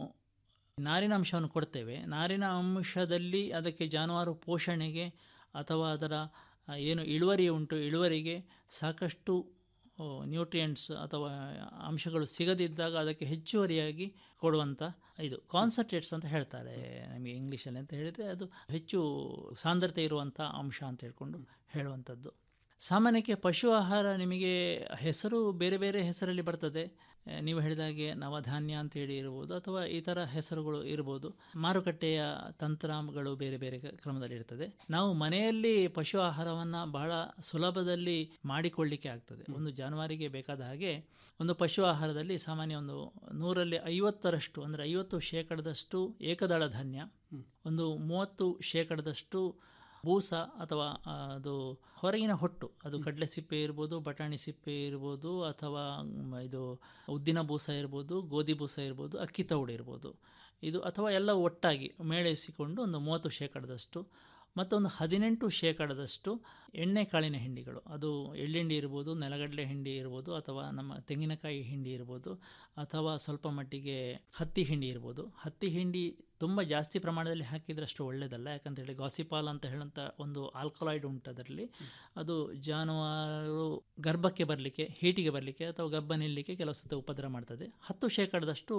ನಾರಿನ ಅಂಶವನ್ನು ಕೊಡ್ತೇವೆ ನಾರಿನ ಅಂಶದಲ್ಲಿ ಅದಕ್ಕೆ ಜಾನುವಾರು ಪೋಷಣೆಗೆ ಅಥವಾ ಅದರ ಆ, ಏನು ಇಳುವರಿ ಉಂಟು ಇಳುವರಿಗೆ ಸಾಕಷ್ಟು ನ್ಯೂಟ್ರಿಯೆಂಟ್ಸ್ ಅಥವಾ ಅಂಶಗಳು ಸಿಗದಿದ್ದಾಗ ಅದಕ್ಕೆ ಹೆಚ್ಚುವರಿಯಾಗಿ ಕೊಡುವಂಥ ಇದು ಕಾನ್ಸಂಟ್ರೇಟ್ಸ್ ಅಂತ ಹೇಳ್ತಾರೆ ನಮಗೆ ಇಂಗ್ಲೀಷಲ್ಲಿ ಅಂತ ಹೇಳಿದರೆ ಅದು ಹೆಚ್ಚು ಸಾಂದ್ರತೆ ಇರುವಂಥ ಅಂಶ ಅಂತ ಹೇಳ್ಕೊಂಡು ಹೇಳುವಂಥದ್ದು ಸಾಮಾನ್ಯಕ್ಕೆ ಪಶು ಆಹಾರ ನಿಮಗೆ ಹೆಸರು ಬೇರೆ ಬೇರೆ ಹೆಸರಲ್ಲಿ ಬರ್ತದೆ ಆ, ನೀವು ಹೇಳಿದ ಹಾಗೆ ನವಧಾನ್ಯ ಅಂತೇಳಿ ಇರ್ಬೋದು ಅಥವಾ ಈ ಥರ ಹೆಸರುಗಳು ಇರ್ಬೋದು ಮಾರುಕಟ್ಟೆಯ ತಂತ್ರಗಳು ಬೇರೆ ಬೇರೆ ಕ- ಕ್ರಮದಲ್ಲಿ ಇರ್ತದೆ ನಾವು ಮನೆಯಲ್ಲಿ ಪಶು ಆಹಾರವನ್ನು ಬಹಳ ಸುಲಭದಲ್ಲಿ ಮಾಡಿಕೊಳ್ಳಿಕ್ಕೆ ಆಗ್ತದೆ ಒಂದು ಜಾನುವಾರಿಗೆ ಬೇಕಾದ ಹಾಗೆ ಒಂದು ಪಶು ಆಹಾರದಲ್ಲಿ ಸಾಮಾನ್ಯ ಒಂದು ನೂರಲ್ಲಿ ಐವತ್ತರಷ್ಟು ಅಂದರೆ ಐವತ್ತು ಶೇಕಡದಷ್ಟು ಏಕದಳ ಧಾನ್ಯ ಒಂದು ಮೂವತ್ತು ಶೇಕಡದಷ್ಟು ಬೂಸ ಅಥವಾ ಆ, ಅದು ಹೊರಗಿನ ಹೊಟ್ಟು ಅದು ಕಡಲೆ ಸಿಪ್ಪೆ ಇರ್ಬೋದು ಬಟಾಣಿ ಸಿಪ್ಪೆ ಇರ್ಬೋದು ಅಥವಾ ಮ್, ಇದು ಉದ್ದಿನ ಬೂಸ ಇರ್ಬೋದು ಗೋಧಿ ಬೂಸ ಇರ್ಬೋದು ಅಕ್ಕಿ ತೌಡು ಇರ್ಬೋದು ಇದು ಅಥವಾ ಎಲ್ಲ ಒಟ್ಟಾಗಿ ಮೇಳೈಸಿಕೊಂಡು ಒಂದು ಮೂವತ್ತು ಶೇಕಡದಷ್ಟು ಮತ್ತೊಂದು ಹದಿನೆಂಟು ಶೇಕಡದಷ್ಟು ಎಣ್ಣೆ ಕಾಳಿನ ಹಿಂಡಿಗಳು ಅದು ಎಳ್ಳಿಂಡಿ ಇರ್ಬೋದು ನೆಲಗಡಲೆ ಹಿಂಡಿ ಇರ್ಬೋದು ಅಥವಾ ನಮ್ಮ ತೆಂಗಿನಕಾಯಿ ಹಿಂಡಿ ಇರ್ಬೋದು ಅಥವಾ ಸ್ವಲ್ಪ ಮಟ್ಟಿಗೆ ಹತ್ತಿ ಹಿಂಡಿ ಇರ್ಬೋದು ಹತ್ತಿ ಹಿಂಡಿ ತುಂಬ ಜಾಸ್ತಿ ಪ್ರಮಾಣದಲ್ಲಿ ಹಾಕಿದ್ರೆ ಅಷ್ಟು ಒಳ್ಳೆಯದಲ್ಲ ಯಾಕಂತೇಳಿ ಗಾಸಿಪಾಲ್ ಅಂತ ಹೇಳುವಂಥ ಒಂದು ಆಲ್ಕಲಾಯ್ಡ್ ಉಂಟು ಅದರಲ್ಲಿ ಅದು ಜಾನುವಾರು ಗರ್ಭಕ್ಕೆ ಬರಲಿಕ್ಕೆ ಹೀಟಿಗೆ ಬರಲಿಕ್ಕೆ ಅಥವಾ ಗರ್ಭ ನಿಲ್ಲಲಿಕ್ಕೆ ಕೆಲವು ಸತಿ ಉಪದ್ರ ಮಾಡ್ತದೆ ಹತ್ತು ಶೇಕಡದಷ್ಟು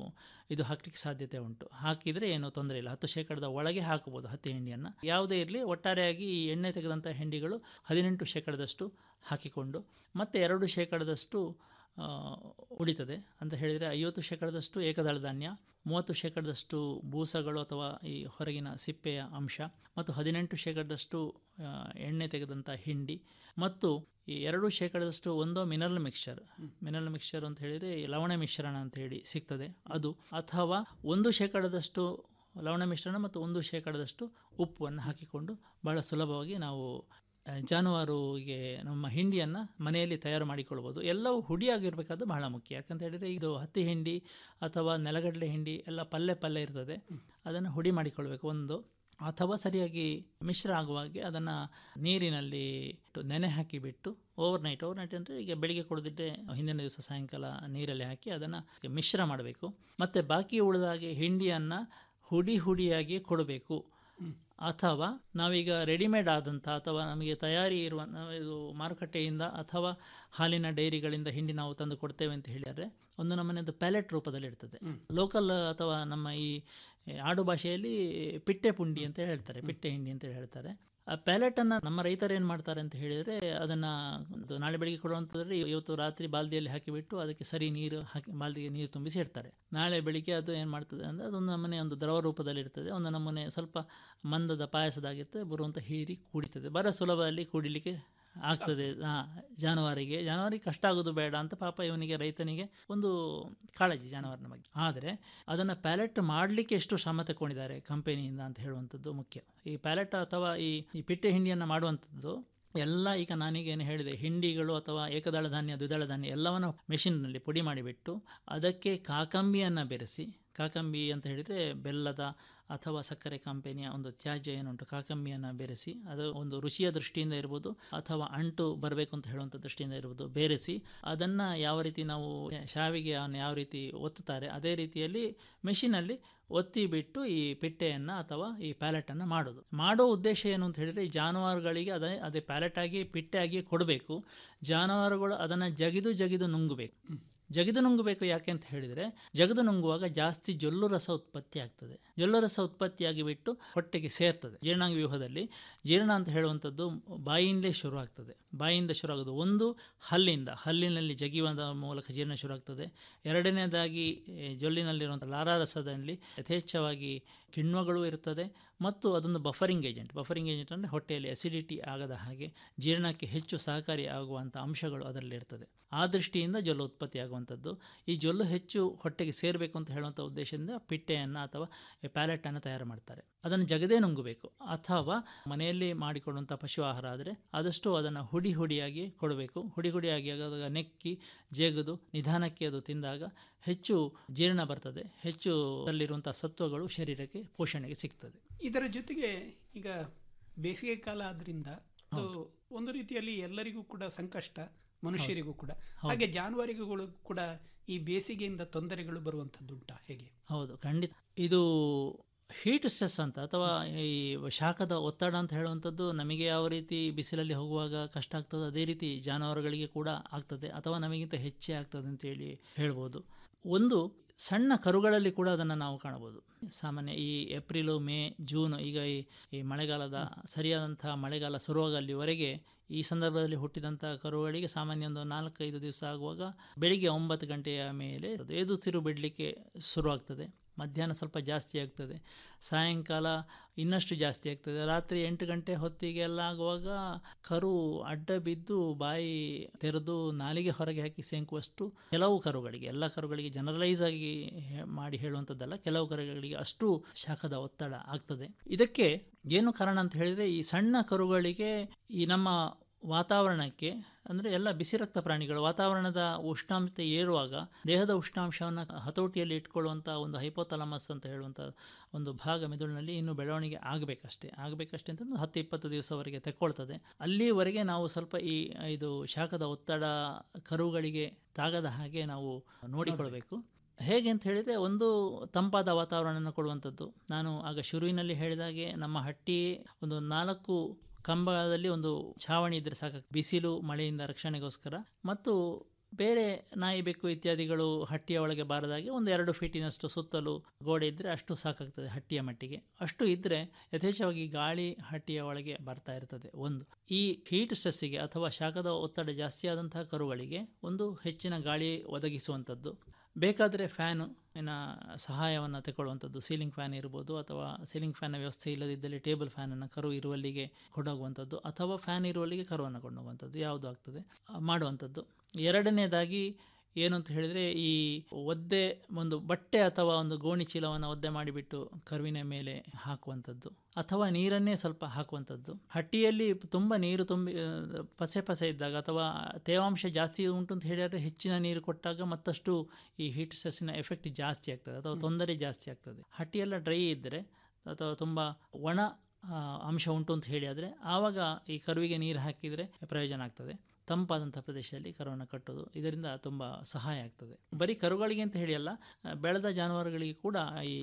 ಇದು ಹಾಕಲಿಕ್ಕೆ ಸಾಧ್ಯತೆ ಉಂಟು ಹಾಕಿದರೆ ಏನೂ ತೊಂದರೆ ಇಲ್ಲ ಹತ್ತು ಶೇಕಡದ ಒಳಗೆ ಹಾಕಬಹುದು ಹತ್ತಿ ಹಿಂಡಿಯನ್ನು ಯಾವುದೇ ಇರಲಿ ಒಟ್ಟಾರೆಯಾಗಿ ಈ ಎಣ್ಣೆ ತೆಗೆದಂಥ ಹಿಂಡಿಗಳು ಹದಿನೆಂಟು ಶೇಕಡದಷ್ಟು ಹಾಕಿಕೊಂಡು ಮತ್ತು ಎರಡು ಶೇಕಡದಷ್ಟು ಆ, ಉಳಿತದೆ ಅಂತ ಹೇಳಿದರೆ ಐವತ್ತು ಶೇಕಡದಷ್ಟು ಏಕದಳ ಧಾನ್ಯ ಮೂವತ್ತು ಶೇಕಡದಷ್ಟು ಬೂಸಗಳು ಅಥವಾ ಈ ಹೊರಗಿನ ಸಿಪ್ಪೆಯ ಅಂಶ ಮತ್ತು ಹದಿನೆಂಟು ಶೇಕಡದಷ್ಟು ಆ, ಎಣ್ಣೆ ತೆಗೆದಂಥ ಹಿಂಡಿ ಮತ್ತು ಈ ಎರಡು ಶೇಕಡದಷ್ಟು ಒಂದು ಮಿನರಲ್ ಮಿಕ್ಸ್ಚರ್ ಮಿನರಲ್ ಮಿಕ್ಸ್ಚರ್ ಅಂತ ಹೇಳಿದರೆ ಈ ಲವಣ ಮಿಶ್ರಣ ಅಂತ ಹೇಳಿ ಸಿಗ್ತದೆ ಅದು ಅಥವಾ ಒಂದು ಶೇಕಡದಷ್ಟು ಲವಣ ಮಿಶ್ರಣ ಮತ್ತು ಒಂದು ಶೇಕಡದಷ್ಟು ಉಪ್ಪನ್ನು ಹಾಕಿಕೊಂಡು ಬಹಳ ಸುಲಭವಾಗಿ ನಾವು ಆ, ಜಾನುವಾರುಗೆ ನಮ್ಮ ಹಿಂಡಿಯನ್ನು ಮನೆಯಲ್ಲಿ ತಯಾರು ಮಾಡಿಕೊಳ್ಬೋದು ಎಲ್ಲವೂ ಹುಡಿಯಾಗಿರಬೇಕಾದ್ದು ಬಹಳ ಮುಖ್ಯ ಯಾಕಂತ ಹೇಳಿದರೆ ಇದು ಹತ್ತಿ ಹಿಂಡಿ ಅಥವಾ ನೆಲಗಡಲೆ ಹಿಂಡಿ ಎಲ್ಲ ಪಲ್ಲೆ ಪಲ್ಲೆ ಇರ್ತದೆ ಅದನ್ನು ಹುಡಿ ಮಾಡಿಕೊಳ್ಬೇಕು ಒಂದು ಅಥವಾ ಸರಿಯಾಗಿ ಮಿಶ್ರ ಆಗುವಾಗೆ ಅದನ್ನು ನೀರಿನಲ್ಲಿ ಇಟ್ಟು ನೆನೆ ಹಾಕಿಬಿಟ್ಟು ಓವರ್ ನೈಟ್ ಓವರ್ ನೈಟ್ ಅಂದರೆ ಈಗ ಬೆಳಿಗ್ಗೆ ಕುಡಿದಿಟ್ಟೆ ಹಿಂದಿನ ದಿವಸ ಸಾಯಂಕಾಲ ನೀರಲ್ಲಿ ಹಾಕಿ ಅದನ್ನು ಮಿಶ್ರ ಮಾಡಬೇಕು ಮತ್ತು ಬಾಕಿ ಉಳಿದಾಗೆ ಹಿಂಡಿಯನ್ನು ಹುಡಿ ಹುಡಿಯಾಗಿ ಕೊಡಬೇಕು ಅಥವಾ ನಾವೀಗ ರೆಡಿಮೇಡ್ ಆದಂಥ ಅಥವಾ ನಮಗೆ ತಯಾರಿ ಇರುವ ನಾವು ಇದು ಮಾರುಕಟ್ಟೆಯಿಂದ ಅಥವಾ ಹಾಲಿನ ಡೈರಿಗಳಿಂದ ಹಿಂಡಿ ನಾವು ತಂದು ಕೊಡ್ತೇವೆ ಅಂತ ಹೇಳಿದರೆ ಒಂದು ನಮ್ಮನೆದು ಪ್ಯಾಲೆಟ್ ರೂಪದಲ್ಲಿ ಇರ್ತದೆ ಲೋಕಲ್ ಅಥವಾ ನಮ್ಮ ಈ ಆಡು ಭಾಷೆಯಲ್ಲಿ ಪಿಟ್ಟೆ ಪುಂಡಿ ಅಂತ ಹೇಳ್ತಾರೆ ಪಿಟ್ಟೆ ಹಿಂಡಿ ಅಂತ ಹೇಳ್ತಾರೆ ಆ ಪ್ಯಾಲೆಟನ್ನು ನಮ್ಮ ರೈತರು ಏನು ಮಾಡ್ತಾರೆ ಅಂತ ಹೇಳಿದರೆ ಅದನ್ನು ಒಂದು ನಾಳೆ ಬೆಳಿಗ್ಗೆ ಕೊಡುವಂಥದ್ರಲ್ಲಿ ಇವತ್ತು ರಾತ್ರಿ ಬಾಲ್ದಿಯಲ್ಲಿ ಹಾಕಿಬಿಟ್ಟು ಅದಕ್ಕೆ ಸರಿ ನೀರು ಹಾಕಿ ಬಾಲ್ದಿಗೆ ನೀರು ತುಂಬಿಸಿ ಇಡ್ತಾರೆ ನಾಳೆ ಬೆಳಿಗ್ಗೆ ಅದು ಏನು ಮಾಡ್ತದೆ ಅಂದರೆ ಅದೊಂದು ನಮೂನೆ ಒಂದು ದ್ರವ ರೂಪದಲ್ಲಿ ಇರ್ತದೆ ಒಂದು ನಮೂನೆ ಸ್ವಲ್ಪ ಮಂದದ ಪಾಯಸದಾಗಿರ್ತದೆ ಬರುವಂಥ ಹೀರಿ ಕುಡಿತದೆ ಬರ ಸುಲಭದಲ್ಲಿ ಕುಡಿಲಿಕ್ಕೆ ಆಗ್ತದೆ ಹಾಂ ಜಾನುವಾರಿಗೆ ಜಾನುವಾರಿಗೆ ಕಷ್ಟ ಆಗೋದು ಬೇಡ ಅಂತ ಪಾಪ ಇವನಿಗೆ ರೈತನಿಗೆ ಒಂದು ಕಾಳಜಿ ಜಾನುವಾರಿನ ಬಗ್ಗೆ ಆದರೆ ಅದನ್ನು ಪ್ಯಾಲೆಟ್ ಮಾಡಲಿಕ್ಕೆ ಎಷ್ಟು ಶ್ರಮ ತಗೊಂಡಿದ್ದಾರೆ ಕಂಪನಿಯಿಂದ ಅಂತ ಹೇಳುವಂಥದ್ದು ಮುಖ್ಯ ಈ ಪ್ಯಾಲೆಟ್ ಅಥವಾ ಈ ಈ ಪಿಟ್ಟೆ ಹಿಂಡಿಯನ್ನು ಮಾಡುವಂಥದ್ದು ಎಲ್ಲ ಈಗ ನಾನೀಗ ಏನು ಹೇಳಿದೆ ಹಿಂಡಿಗಳು ಅಥವಾ ಏಕದಳ ಧಾನ್ಯ ದ್ವಿದಳ ಧಾನ್ಯ ಎಲ್ಲವನ್ನು ಮೆಷಿನ್ನಲ್ಲಿ ಪುಡಿ ಮಾಡಿಬಿಟ್ಟು ಅದಕ್ಕೆ ಕಾಕಂಬಿಯನ್ನು ಬೆರೆಸಿ ಕಾಕಂಬಿ ಅಂತ ಹೇಳಿದರೆ ಬೆಲ್ಲದ ಅಥವಾ ಸಕ್ಕರೆ ಕಂಪನಿಯ ಒಂದು ತ್ಯಾಜ್ಯ ಏನುಂಟು ಕಾಕಂಬಿಯನ್ನು ಬೆರೆಸಿ ಅದು ಒಂದು ರುಚಿಯ ದೃಷ್ಟಿಯಿಂದ ಇರ್ಬೋದು ಅಥವಾ ಅಂಟು ಬರಬೇಕು ಅಂತ ಹೇಳುವಂಥ ದೃಷ್ಟಿಯಿಂದ ಇರ್ಬೋದು ಬೆರೆಸಿ ಅದನ್ನು ಯಾವ ರೀತಿ ನಾವು ಶಾವಿಗೆ ಯಾವ ರೀತಿ ಒತ್ತುತ್ತಾರೆ ಅದೇ ರೀತಿಯಲ್ಲಿ ಮೆಷಿನಲ್ಲಿ ಒತ್ತಿ ಬಿಟ್ಟು ಈ ಪಿಟ್ಟೆಯನ್ನು ಅಥವಾ ಈ ಪ್ಯಾಲೆಟನ್ನು ಮಾಡೋದು ಮಾಡೋ ಉದ್ದೇಶ ಏನು ಅಂತ ಹೇಳಿದರೆ ಈ ಜಾನುವಾರುಗಳಿಗೆ ಅದೇ ಅದೇ ಪ್ಯಾಲೆಟ್ ಆಗಿ ಪಿಟ್ಟೆ ಆಗಿ ಕೊಡಬೇಕು ಜಾನುವಾರುಗಳು ಅದನ್ನು ಜಗಿದು ಜಗಿದು ನುಂಗಬೇಕು ಜಗಿದು ನುಂಗಬೇಕು ಯಾಕೆ ಅಂತ ಹೇಳಿದರೆ ಜಗದು ನುಂಗುವಾಗ ಜಾಸ್ತಿ ಜೊಲ್ಲು ರಸ ಉತ್ಪತ್ತಿ ಆಗ್ತದೆ ಜೊಲ್ಲು ರಸ ಉತ್ಪತ್ತಿಯಾಗಿ ಬಿಟ್ಟು ಹೊಟ್ಟೆಗೆ ಸೇರ್ತದೆ ಜೀರ್ಣಾಂಗ ವ್ಯೂಹದಲ್ಲಿ ಜೀರ್ಣ ಅಂತ ಹೇಳುವಂಥದ್ದು ಬಾಯಿಯಿಂದಲೇ ಶುರು ಆಗ್ತದೆ ಬಾಯಿಯಿಂದ ಶುರು ಆಗೋದು ಒಂದು ಹಲ್ಲಿಂದ ಹಲ್ಲಿನಲ್ಲಿ ಜಗಿಯುವ ಮೂಲಕ ಜೀರ್ಣ ಶುರು ಆಗ್ತದೆ ಎರಡನೇದಾಗಿ ಏ, ಜೊಲ್ಲಿನಲ್ಲಿರುವಂಥ ಲಾರಾರಸದಲ್ಲಿ ಯಥೇಚ್ಛವಾಗಿ ಕಿಣ್ವಗಳು ಇರ್ತದೆ ಮತ್ತು ಅದೊಂದು ಬಫರಿಂಗ್ ಏಜೆಂಟ್ ಬಫರಿಂಗ್ ಏಜೆಂಟ್ ಅಂದರೆ ಹೊಟ್ಟೆಯಲ್ಲಿ ಅಸಿಡಿಟಿ ಆಗದ ಹಾಗೆ ಜೀರ್ಣಕ್ಕೆ ಹೆಚ್ಚು ಸಹಕಾರಿ ಆಗುವಂಥ ಅಂಶಗಳು ಅದರಲ್ಲಿ ಇರ್ತದೆ ಆ ದೃಷ್ಟಿಯಿಂದ ಜೊಲ್ಲು ಉತ್ಪತ್ತಿ ಆಗುವಂಥದ್ದು ಈ ಜೊಲ್ಲು ಹೆಚ್ಚು ಹೊಟ್ಟೆಗೆ ಸೇರಬೇಕು ಅಂತ ಹೇಳುವಂಥ ಉದ್ದೇಶದಿಂದ ಪಿಟ್ಟೆಯನ್ನು ಅಥವಾ ಪ್ಯಾಲೆಟನ್ನು ತಯಾರು ಮಾಡ್ತಾರೆ ಅದನ್ನು ಜಗದೇ ನುಂಗಬೇಕು ಅಥವಾ ಮನೆಯಲ್ಲಿ ಮಾಡಿಕೊಡುವಂಥ ಪಶು ಆಹಾರ ಆದರೆ ಆದಷ್ಟು ಅದನ್ನು ಹುಡಿ ಹುಡಿಯಾಗಿ ಕೊಡಬೇಕು ಹುಡಿ ಹುಡಿಯಾಗಿ ಆಗಾಗ ನೆಕ್ಕಿ ಜೇಗದು ನಿಧಾನಕ್ಕೆ ಅದು ತಿಂದಾಗ ಹೆಚ್ಚು ಜೀರ್ಣ ಬರ್ತದೆ ಹೆಚ್ಚು ಅಲ್ಲಿರುವಂಥ ಸತ್ವಗಳು ಶರೀರಕ್ಕೆ ಪೋಷಣೆಗೆ ಸಿಗ್ತದೆ
ಇದರ ಜೊತೆಗೆ ಈಗ ಬೇಸಿಗೆ ಕಾಲ ಆದ್ರಿಂದ ಅದು ಒಂದು ರೀತಿಯಲ್ಲಿ ಎಲ್ಲರಿಗೂ ಕೂಡ ಸಂಕಷ್ಟ ಮನುಷ್ಯರಿಗೂ ಕೂಡ ಹಾಗೆ ಜಾನುವಾರುಗಳು ಕೂಡ ಈ ಬೇಸಿಗೆಯಿಂದ ತೊಂದರೆಗಳು ಬರುವಂಥದ್ದುಂಟಾ ಹೇಗೆ
ಹೌದು ಖಂಡಿತ ಇದು ಹೀಟ್ ಸ್ಟ್ರೆಸ್ ಅಂತ ಅಥವಾ ಈ ಶಾಖದ ಒತ್ತಡ ಅಂತ ಹೇಳುವಂಥದ್ದು ನಮಗೆ ಯಾವ ರೀತಿ ಬಿಸಿಲಲ್ಲಿ ಹೋಗುವಾಗ ಕಷ್ಟ ಆಗ್ತದೆ ಅದೇ ರೀತಿ ಜಾನುವಾರುಗಳಿಗೆ ಕೂಡ ಆಗ್ತದೆ ಅಥವಾ ನಮಗಿಂತ ಹೆಚ್ಚೇ ಆಗ್ತದೆ ಅಂತೇಳಿ ಹೇಳ್ಬೋದು ಒಂದು ಸಣ್ಣ ಕರುಗಳಲ್ಲಿ ಕೂಡ ಅದನ್ನು ನಾವು ಕಾಣಬಹುದು ಸಾಮಾನ್ಯ ಈ ಏಪ್ರಿಲು ಮೇ ಜೂನ್ ಈಗ ಈ ಈ ಮಳೆಗಾಲದ ಸರಿಯಾದಂಥ ಮಳೆಗಾಲ ಶುರುವಾಗ ಅಲ್ಲಿವರೆಗೆ ಈ ಸಂದರ್ಭದಲ್ಲಿ ಹುಟ್ಟಿದಂಥ ಕರುಗಳಿಗೆ ಸಾಮಾನ್ಯ ಒಂದು ನಾಲ್ಕೈದು ದಿವಸ ಆಗುವಾಗ ಬೆಳಿಗ್ಗೆ ಒಂಬತ್ತು ಗಂಟೆಯ ಮೇಲೆ ಅದು ಎದುಸಿರು ಬಿಡಲಿಕ್ಕೆ ಶುರುವಾಗ್ತದೆ ಮಧ್ಯಾಹ್ನ ಸ್ವಲ್ಪ ಜಾಸ್ತಿ ಆಗ್ತದೆ ಸಾಯಂಕಾಲ ಇನ್ನಷ್ಟು ಜಾಸ್ತಿ ಆಗ್ತದೆ ರಾತ್ರಿ ಎಂಟು ಗಂಟೆ ಹೊತ್ತಿಗೆಲ್ಲ ಆಗುವಾಗ ಕರು ಅಡ್ಡ ಬಿದ್ದು ಬಾಯಿ ತೆರೆದು ನಾಲಿಗೆ ಹೊರಗೆ ಹಾಕಿ ಸೆಂಕುವಷ್ಟು ಕೆಲವು ಕರುಗಳಿಗೆ ಎಲ್ಲ ಕರುಗಳಿಗೆ ಜನರಲೈಸ್ ಆಗಿ ಹೇ- ಮಾಡಿ ಹೇಳುವಂಥದ್ದಲ್ಲ ಕೆಲವು ಕರುಗಳಿಗೆ ಅಷ್ಟು ಶಾಖದ ಒತ್ತಡ ಆಗ್ತದೆ ಇದಕ್ಕೆ ಏನು ಕಾರಣ ಅಂತ ಹೇಳಿದರೆ ಈ ಸಣ್ಣ ಕರುಗಳಿಗೆ ಈ ನಮ್ಮ ವಾತಾವರಣಕ್ಕೆ ಅಂದರೆ ಎಲ್ಲ ಬಿಸಿ ರಕ್ತ ಪ್ರಾಣಿಗಳು ವಾತಾವರಣದ ಉಷ್ಣಾಂಶ ಏರುವಾಗ ದೇಹದ ಉಷ್ಣಾಂಶವನ್ನು ಹತೋಟಿಯಲ್ಲಿ ಇಟ್ಕೊಳ್ಳುವಂಥ ಒಂದು ಹೈಪೋಥಲಮಸ್ ಅಂತ ಹೇಳುವಂಥ ಒಂದು ಭಾಗ ಮೆದುಳಿನಲ್ಲಿ ಇನ್ನು ಬೆಳವಣಿಗೆ ಆಗಬೇಕಷ್ಟೇ ಆಗಬೇಕಷ್ಟೇ ಅಂತ ಒಂದು ಹತ್ತು ಇಪ್ಪತ್ತು ದಿವಸವರೆಗೆ ತೆಕ್ಕೊಳ್ತದೆ ಅಲ್ಲಿವರೆಗೆ ನಾವು ಸ್ವಲ್ಪ ಈ ಇದು ಶಾಖದ ಒತ್ತಡ ಕರುಗಳಿಗೆ ತಾಗದ ಹಾಗೆ ನಾವು ನೋಡಿಕೊಳ್ಬೇಕು ಹೇಗೆ ಅಂತ ಹೇಳಿದರೆ ಒಂದು ತಂಪಾದ ವಾತಾವರಣನ ಕೊಡುವಂಥದ್ದು ನಾನು ಆಗ ಶುರುವಿನಲ್ಲಿ ಹೇಳಿದಾಗೆ ನಮ್ಮ ಹಟ್ಟಿ ಒಂದು ನಾಲ್ಕು ಕಂಬದಲ್ಲಿ ಒಂದು ಛಾವಣಿ ಇದ್ದರೆ ಸಾಕಾಗ್ತದೆ ಬಿಸಿಲು ಮಳೆಯಿಂದ ರಕ್ಷಣೆಗೋಸ್ಕರ ಮತ್ತು ಬೇರೆ ನಾಯಿ ಬೆಕ್ಕು ಇತ್ಯಾದಿಗಳು ಹಟ್ಟಿಯ ಒಳಗೆ ಬಾರದಾಗೆ ಒಂದು ಎರಡು ಫೀಟಿನಷ್ಟು ಸುತ್ತಲೂ ಗೋಡೆ ಇದ್ದರೆ ಅಷ್ಟು ಸಾಕಾಗ್ತದೆ ಹಟ್ಟಿಯ ಮಟ್ಟಿಗೆ ಅಷ್ಟು ಇದ್ದರೆ ಯಥೇಚ್ಛವಾಗಿ ಗಾಳಿ ಹಟ್ಟಿಯ ಒಳಗೆ ಬರ್ತಾ ಇರ್ತದೆ ಒಂದು ಈ ಹೀಟ್ ಸ್ಟ್ರೆಸ್ಸಿಗೆ ಅಥವಾ ಶಾಖದ ಒತ್ತಡ ಜಾಸ್ತಿ ಆದಂತಹ ಕರುಗಳಿಗೆ ಒಂದು ಹೆಚ್ಚಿನ ಗಾಳಿ ಒದಗಿಸುವಂಥದ್ದು ಬೇಕಾದರೆ ಫ್ಯಾನು ಇನ್ನು ಸಹಾಯವನ್ನು ತಗೊಳ್ಳುವಂಥದ್ದು ಸೀಲಿಂಗ್ ಫ್ಯಾನ್ ಇರ್ಬೋದು ಅಥವಾ ಸೀಲಿಂಗ್ ಫ್ಯಾನ್ನ ವ್ಯವಸ್ಥೆ ಇಲ್ಲದಿದ್ದಲ್ಲಿ ಟೇಬಲ್ ಫ್ಯಾನನ್ನು ಕರು ಇರುವಲ್ಲಿಗೆ ಕೊಂಡೋಗುವಂಥದ್ದು ಅಥವಾ ಫ್ಯಾನ್ ಇರುವಲ್ಲಿಗೆ ಕರುವನ್ನು ಕೊಂಡೋಗುವಂಥದ್ದು ಯಾವುದು ಆಗ್ತದೆ ಆ, ಮಾಡುವಂಥದ್ದು ಎರಡನೇದಾಗಿ ಏನು ಅಂತ ಹೇಳಿದರೆ ಈ ಒದ್ದೆ ಒಂದು ಬಟ್ಟೆ ಅಥವಾ ಒಂದು ಗೋಣಿ ಚೀಲವನ್ನು ಒದ್ದೆ ಮಾಡಿಬಿಟ್ಟು ಕರುವಿನ ಮೇಲೆ ಹಾಕುವಂಥದ್ದು ಅಥವಾ ನೀರನ್ನೇ ಸ್ವಲ್ಪ ಹಾಕುವಂಥದ್ದು ಹಟ್ಟಿಯಲ್ಲಿ ತುಂಬ ನೀರು ತುಂಬಿ ಆ, ಪಸೆ ಪಸೆ ಇದ್ದಾಗ ಅಥವಾ ತೇವಾಂಶ ಜಾಸ್ತಿ ಉಂಟು ಅಂತ ಹೇಳಿದರೆ ಹೆಚ್ಚಿನ ನೀರು ಕೊಟ್ಟಾಗ ಮತ್ತಷ್ಟು ಈ ಹೀಟ್ ಸ್ಟ್ರೆಸ್ಸಿನ ಎಫೆಕ್ಟ್ ಜಾಸ್ತಿ ಆಗ್ತದೆ ಅಥವಾ ತೊಂದರೆ ಜಾಸ್ತಿ ಆಗ್ತದೆ ಹಟ್ಟಿಯೆಲ್ಲ ಡ್ರೈ ಇದ್ದರೆ ಅಥವಾ ತುಂಬ ಒಣ ಆ, ಅಂಶ ಉಂಟು ಅಂತ ಹೇಳಿ ಆದರೆ ಆವಾಗ ಈ ಕರುವಿಗೆ ನೀರು ಹಾಕಿದರೆ ಪ್ರಯೋಜನ ಆಗ್ತದೆ ತಂಪಾದಂಥ ಪ್ರದೇಶದಲ್ಲಿ ಕರುವನ್ನು ಕಟ್ಟೋದು ಇದರಿಂದ ತುಂಬ ಸಹಾಯ ಆಗ್ತದೆ ಬರೀ ಕರುಗಳಿಗೆ ಅಂತ ಹೇಳಿ ಅಲ್ಲ ಆ, ಬೆಳೆದ ಜಾನುವಾರುಗಳಿಗೆ ಕೂಡ ಈ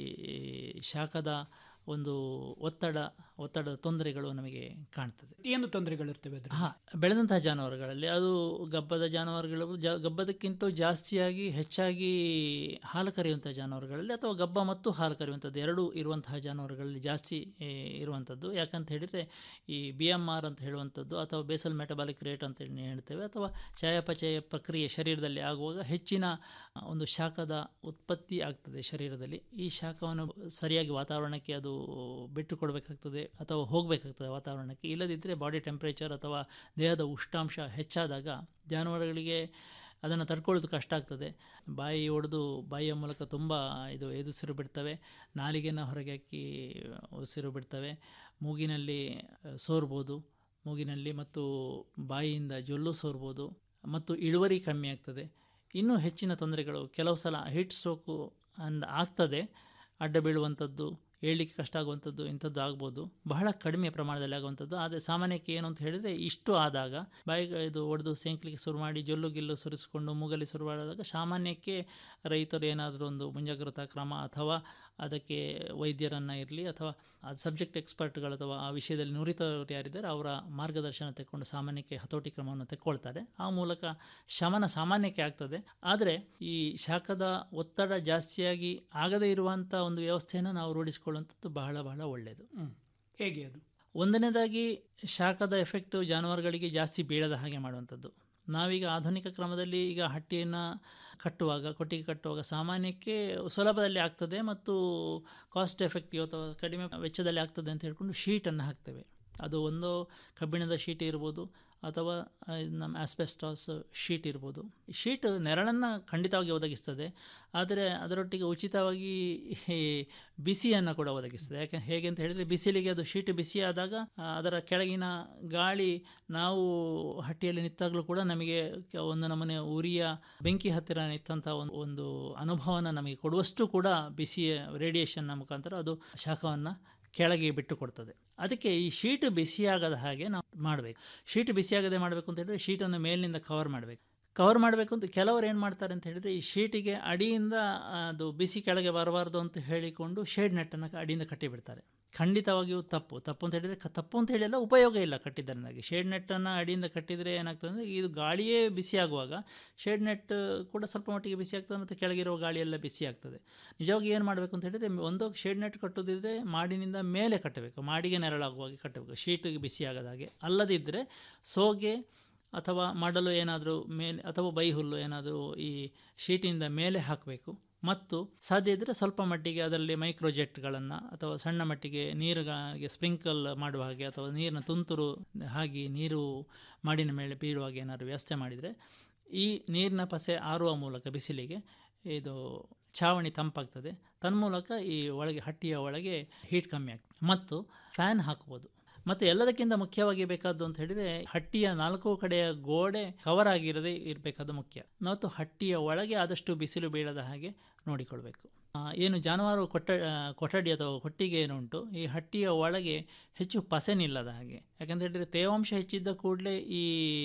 ಶಾಖದ ಒಂದು ಒತ್ತಡ ಒತ್ತಡದ ತೊಂದರೆಗಳು ನಮಗೆ ಕಾಣ್ತದೆ
ಏನು ತೊಂದರೆಗಳಿರ್ತವೆ ಅದ್ರ
ಹಾಂ ಬೆಳೆದಂತಹ ಜಾನುವಾರುಗಳಲ್ಲಿ ಅದು ಗಬ್ಬದ ಜಾನುವಾರುಗಳು ಜ ಗಬ್ಬದಕ್ಕಿಂತ ಜಾಸ್ತಿಯಾಗಿ ಹೆಚ್ಚಾಗಿ ಹಾಲು ಕರೆಯುವಂಥ ಜಾನುವಾರುಗಳಲ್ಲಿ ಅಥವಾ ಗಬ್ಬ ಮತ್ತು ಹಾಲು ಕರೆಯುವಂಥದ್ದು ಎರಡೂ ಇರುವಂತಹ ಜಾನುವಾರುಗಳಲ್ಲಿ ಜಾಸ್ತಿ ಏ, ಇರುವಂಥದ್ದು ಯಾಕಂತ ಹೇಳಿದರೆ ಈ ಬಿ ಎಮ್ ಆರ್ ಅಂತ ಹೇಳುವಂಥದ್ದು ಅಥವಾ ಬೇಸಲ್ ಮೆಟಬಾಲಿಕ್ ರೇಟ್ ಅಂತ ಹೇಳಿ ಹೇಳ್ತೇವೆ ಅಥವಾ ಚಯಾಪಚಯ ಪ್ರಕ್ರಿಯೆ ಶರೀರದಲ್ಲಿ ಆಗುವಾಗ ಹೆಚ್ಚಿನ ಆ, ಒಂದು ಶಾಖದ ಉತ್ಪತ್ತಿ ಆಗ್ತದೆ ಶರೀರದಲ್ಲಿ ಈ ಶಾಖವನ್ನು ಸರಿಯಾಗಿ ವಾತಾವರಣಕ್ಕೆ ಅದು ಬಿಟ್ಟು ಕೊಡಬೇಕಾಗ್ತದೆ ಅಥವಾ ಹೋಗಬೇಕಾಗ್ತದೆ ವಾತಾವರಣಕ್ಕೆ ಇಲ್ಲದಿದ್ದರೆ ಬಾಡಿ ಟೆಂಪ್ರೇಚರ್ ಅಥವಾ ದೇಹದ ಉಷ್ಣಾಂಶ ಹೆಚ್ಚಾದಾಗ ಜಾನುವಾರುಗಳಿಗೆ ಅದನ್ನು ತಡ್ಕೊಳ್ಳೋದು ಕಷ್ಟ ಆಗ್ತದೆ ಬಾಯಿ ಒಡೆದು ಬಾಯಿಯ ಮೂಲಕ ತುಂಬ ಇದು ಎದುಸಿರು ಬಿಡ್ತವೆ ನಾಲಿಗೆನ ಹೊರಗೆ ಹಾಕಿ ಉಸಿರು ಬಿಡ್ತವೆ ಮೂಗಿನಲ್ಲಿ ಆ, ಸೋರ್ಬೋದು ಮೂಗಿನಲ್ಲಿ ಮತ್ತು ಬಾಯಿಯಿಂದ ಜೊಲ್ಲು ಸೋರ್ಬೋದು ಮತ್ತು ಇಳುವರಿ ಕಮ್ಮಿ ಆಗ್ತದೆ ಇನ್ನೂ ಹೆಚ್ಚಿನ ತೊಂದರೆಗಳು ಕೆಲವು ಸಲ ಹೀಟ್ ಸ್ಟ್ರೋಕು ಅಂದ್ ಆಗ್ತದೆ ಅಡ್ಡ ಬೀಳುವಂಥದ್ದು ಏಳಲಿಕ್ಕೆ ಕಷ್ಟ ಆಗುವಂಥದ್ದು ಇಂಥದ್ದು ಆಗ್ಬೋದು ಬಹಳ ಕಡಿಮೆ ಪ್ರಮಾಣದಲ್ಲಿ ಆಗುವಂಥದ್ದು ಆದರೆ ಸಾಮಾನ್ಯಕ್ಕೆ ಏನು ಅಂತ ಹೇಳಿದರೆ ಇಷ್ಟು ಆದಾಗ ಬಾಯಿಗೆ ಇದು ಒಡೆದು ಸೆಂಕ್ಲಿಕ್ಕೆ ಶುರು ಮಾಡಿ ಜೊಲ್ಲು ಗಿಲ್ಲು ಸುರಿಸಿಕೊಂಡು ಮೂಗಲ್ಲಿ ಶುರು ಮಾಡಿದಾಗ ಸಾಮಾನ್ಯಕ್ಕೆ ರೈತರು ಏನಾದರೂ ಒಂದು ಮುಂಜಾಗ್ರತಾ ಕ್ರಮ ಅಥವಾ ಅದಕ್ಕೆ ವೈದ್ಯರನ್ನು ಇರಲಿ ಅಥವಾ ಅದು ಸಬ್ಜೆಕ್ಟ್ ಎಕ್ಸ್ಪರ್ಟ್ಗಳು ಅಥವಾ ಆ ವಿಷಯದಲ್ಲಿ ನುರಿತವರು ಯಾರಿದ್ದಾರೆ ಅವರ ಮಾರ್ಗದರ್ಶನ ತೆಕ್ಕೊಂಡು ಸಾಮಾನ್ಯಕ್ಕೆ ಹತೋಟಿ ಕ್ರಮವನ್ನು ತೆಕ್ಕೊಳ್ತಾರೆ ಆ ಮೂಲಕ ಶಮನ ಸಾಮಾನ್ಯಕ್ಕೆ ಆಗ್ತದೆ ಆದರೆ ಈ ಶಾಖದ ಒತ್ತಡ ಜಾಸ್ತಿಯಾಗಿ ಆಗದೇ ಇರುವಂಥ ಒಂದು ವ್ಯವಸ್ಥೆಯನ್ನು ನಾವು ರೂಢಿಸಿಕೊಳ್ಳುವಂಥದ್ದು ಬಹಳ ಬಹಳ ಒಳ್ಳೆಯದು
ಹ್ಮ್. ಹೇಗೆ ಅದು
ಒಂದನೇದಾಗಿ ಶಾಖದ ಎಫೆಕ್ಟು ಜಾನುವಾರುಗಳಿಗೆ ಜಾಸ್ತಿ ಬೀಳದ ಹಾಗೆ ಮಾಡುವಂಥದ್ದು ನಾವೀಗ ಆಧುನಿಕ ಕ್ರಮದಲ್ಲಿ ಈಗ ಹಟ್ಟಿಯನ್ನು ಕಟ್ಟುವಾಗ ಕೊಟ್ಟಿಗೆ ಕಟ್ಟುವಾಗ ಸಾಮಾನ್ಯಕ್ಕೆ ಸುಲಭದಲ್ಲಿ ಆಗ್ತದೆ ಮತ್ತು ಕಾಸ್ಟ್ ಎಫೆಕ್ಟಿವ್ ಅಥವಾ ಕಡಿಮೆ ವೆಚ್ಚದಲ್ಲಿ ಆಗ್ತದೆ ಅಂತ ಹೇಳ್ಕೊಂಡು ಶೀಟನ್ನು ಹಾಕ್ತೇವೆ ಅದು ಒಂದು ಕಬ್ಬಿಣದ ಶೀಟ್ ಇರ್ಬೋದು ಅಥವಾ ಆ, ನಮ್ಮ ಆಸ್ಪೆಸ್ಟಾಸ್ ಶೀಟ್ ಇರ್ಬೋದು ಶೀಟ್ ನೆರಳನ್ನು ಖಂಡಿತವಾಗಿ ಒದಗಿಸ್ತದೆ ಆದರೆ ಅದರೊಟ್ಟಿಗೆ ಉಚಿತವಾಗಿ ಈ ಬಿಸಿಯನ್ನು ಕೂಡ ಒದಗಿಸ್ತದೆ ಯಾಕೆ ಹೇಗೆ ಅಂತ ಹೇಳಿದರೆ ಬಿಸಿಲಿಗೆ ಅದು ಶೀಟ್ ಬಿಸಿ ಆದಾಗ ಆ, ಅದರ ಕೆಳಗಿನ ಗಾಳಿ ನಾವು ಹಟ್ಟಿಯಲ್ಲಿ ನಿಂತಾಗಲೂ ಕೂಡ ನಮಗೆ ಕ- ಒಂದು ನಮೂನೆ ಉರಿಯ ಬೆಂಕಿ ಹತ್ತಿರ ನಿಂತಹ ಒಂದು ಒಂದು ಅನುಭವನ ನಮಗೆ ಕೊಡುವಷ್ಟು ಕೂಡ ಬಿಸಿಯ ರೇಡಿಯೇಷನ್ನ ಮುಖಾಂತರ ಅದು ಶಾಖವನ್ನು ಕೆಳಗೆ ಬಿಟ್ಟು ಕೊಡ್ತದೆ ಅದಕ್ಕೆ ಈ ಶೀಟ್ ಬಿಸಿಯಾಗದ ಹಾಗೆ ನಾವು ಮಾಡಬೇಕು ಶೀಟ್ ಬಿಸಿಯಾಗದೆ ಮಾಡಬೇಕು ಅಂತ ಹೇಳಿದ್ರೆ ಶೀಟನ್ನು ಮೇಲಿನಿಂದ ಕವರ್ ಮಾಡಬೇಕು ಕವರ್ ಮಾಡಬೇಕು ಅಂತ ಕೆಲವರು ಏನು ಮಾಡ್ತಾರೆ ಅಂತ ಹೇಳಿದರೆ ಈ ಶೀಟಿಗೆ ಅಡಿಯಿಂದ ಅದು ಬಿಸಿ ಕೆಳಗೆ ಬರಬಾರ್ದು ಅಂತ ಹೇಳಿಕೊಂಡು ಶೇಡ್ ನೆಟ್ಟನ್ನು ಅಡಿಯಿಂದ ಕಟ್ಟಿಬಿಡ್ತಾರೆ ಖಂಡಿತವಾಗಿಯೂ ತಪ್ಪು ತಪ್ಪು ಅಂತ ಹೇಳಿದರೆ ಕ- ತಪ್ಪು ಅಂತ ಹೇಳಿಲ್ಲ ಉಪಯೋಗ ಇಲ್ಲ ಕಟ್ಟಿದ್ದರಿಂದಾಗಿ ಶೇಡ್ ನೆಟ್ಟನ್ನು ಅಡಿಯಿಂದ ಕಟ್ಟಿದರೆ ಏನಾಗ್ತದೆ ಅಂದರೆ ಇದು ಗಾಳಿಯೇ ಬಿಸಿ ಆಗುವಾಗ ಶೇಡ್ ನೆಟ್ ಕೂಡ ಸ್ವಲ್ಪ ಮಟ್ಟಿಗೆ ಬಿಸಿ ಆಗ್ತದೆ ಮತ್ತು ಕೆಳಗಿರುವ ಗಾಳಿಯೆಲ್ಲ ಬಿಸಿ ಆಗ್ತದೆ ನಿಜವಾಗಿ ಏನು ಮಾಡಬೇಕು ಅಂತ ಹೇಳಿದರೆ ಒಂದು ಶೇಡ್ ನೆಟ್ ಕಟ್ಟೋದಿದ್ರೆ ಮಾಡಿನಿಂದ ಮೇಲೆ ಕಟ್ಟಬೇಕು ಮಾಡಿಗೆ ನೆರಳಾಗುವಾಗ ಕಟ್ಟಬೇಕು ಶೀಟಿಗೆ ಬಿಸಿ ಆಗದ ಹಾಗೆ ಅಲ್ಲದಿದ್ದರೆ ಸೋಗೆ ಅಥವಾ ಮಾಡಲು ಏನಾದರೂ ಮೇಲೆ ಅಥವಾ ಬೈಹುಲ್ಲು ಏನಾದರೂ ಈ ಶೀಟಿನಿಂದ ಮೇಲೆ ಹಾಕಬೇಕು ಮತ್ತು ಸಾಧ್ಯ ಇದ್ದರೆ ಸ್ವಲ್ಪ ಮಟ್ಟಿಗೆ ಅದರಲ್ಲಿ ಮೈಕ್ರೋಜೆಟ್ಗಳನ್ನು ಅಥವಾ ಸಣ್ಣ ಮಟ್ಟಿಗೆ ನೀರುಗಳಿಗೆ ಸ್ಪ್ರಿಂಕಲ್ ಮಾಡುವ ಹಾಗೆ ಅಥವಾ ನೀರಿನ ತುಂತುರು ಹಾಗೆ ನೀರು ಮಾಡಿನ ಮೇಲೆ ಬೀಳುವ ಹಾಗೆ ಏನಾದರೂ ವ್ಯವಸ್ಥೆ ಮಾಡಿದರೆ ಈ ನೀರಿನ ಪಸೆ ಆರುವ ಮೂಲಕ ಬಿಸಿಲಿಗೆ ಇದು ಛಾವಣಿ ತಂಪಾಗ್ತದೆ ತನ್ಮೂಲಕ ಈ ಒಳಗೆ ಹಟ್ಟಿಯ ಒಳಗೆ ಹೀಟ್ ಕಮ್ಮಿ ಆಗ್ತದೆ ಮತ್ತು ಫ್ಯಾನ್ ಹಾಕ್ಬೋದು ಮತ್ತು ಎಲ್ಲದಕ್ಕಿಂತ ಮುಖ್ಯವಾಗಿ ಬೇಕಾದ್ದು ಅಂತ ಹೇಳಿದರೆ ಹಟ್ಟಿಯ ನಾಲ್ಕು ಕಡೆಯ ಗೋಡೆ ಕವರ್ ಆಗಿರದೇ ಇರಬೇಕಾದ ಮುಖ್ಯ ಮತ್ತು ಹಟ್ಟಿಯ ಒಳಗೆ ಆದಷ್ಟು ಬಿಸಿಲು ಬೀಳದ ಹಾಗೆ ನೋಡಿಕೊಳ್ಬೇಕು ಆ, ಏನು ಜಾನುವಾರು ಕೊಟ್ಟ ಆ, ಕೊಠಡಿ ಅಥವಾ ಕೊಟ್ಟಿಗೆ ಏನುಂಟು ಈ ಹಟ್ಟಿಯ ಒಳಗೆ ಹೆಚ್ಚು ಪಸೆ ನಿಲ್ಲದ ಹಾಗೆ ಯಾಕಂತ ಹೇಳಿದರೆ ತೇವಾಂಶ ಹೆಚ್ಚಿದ್ದ ಕೂಡಲೇ ಈ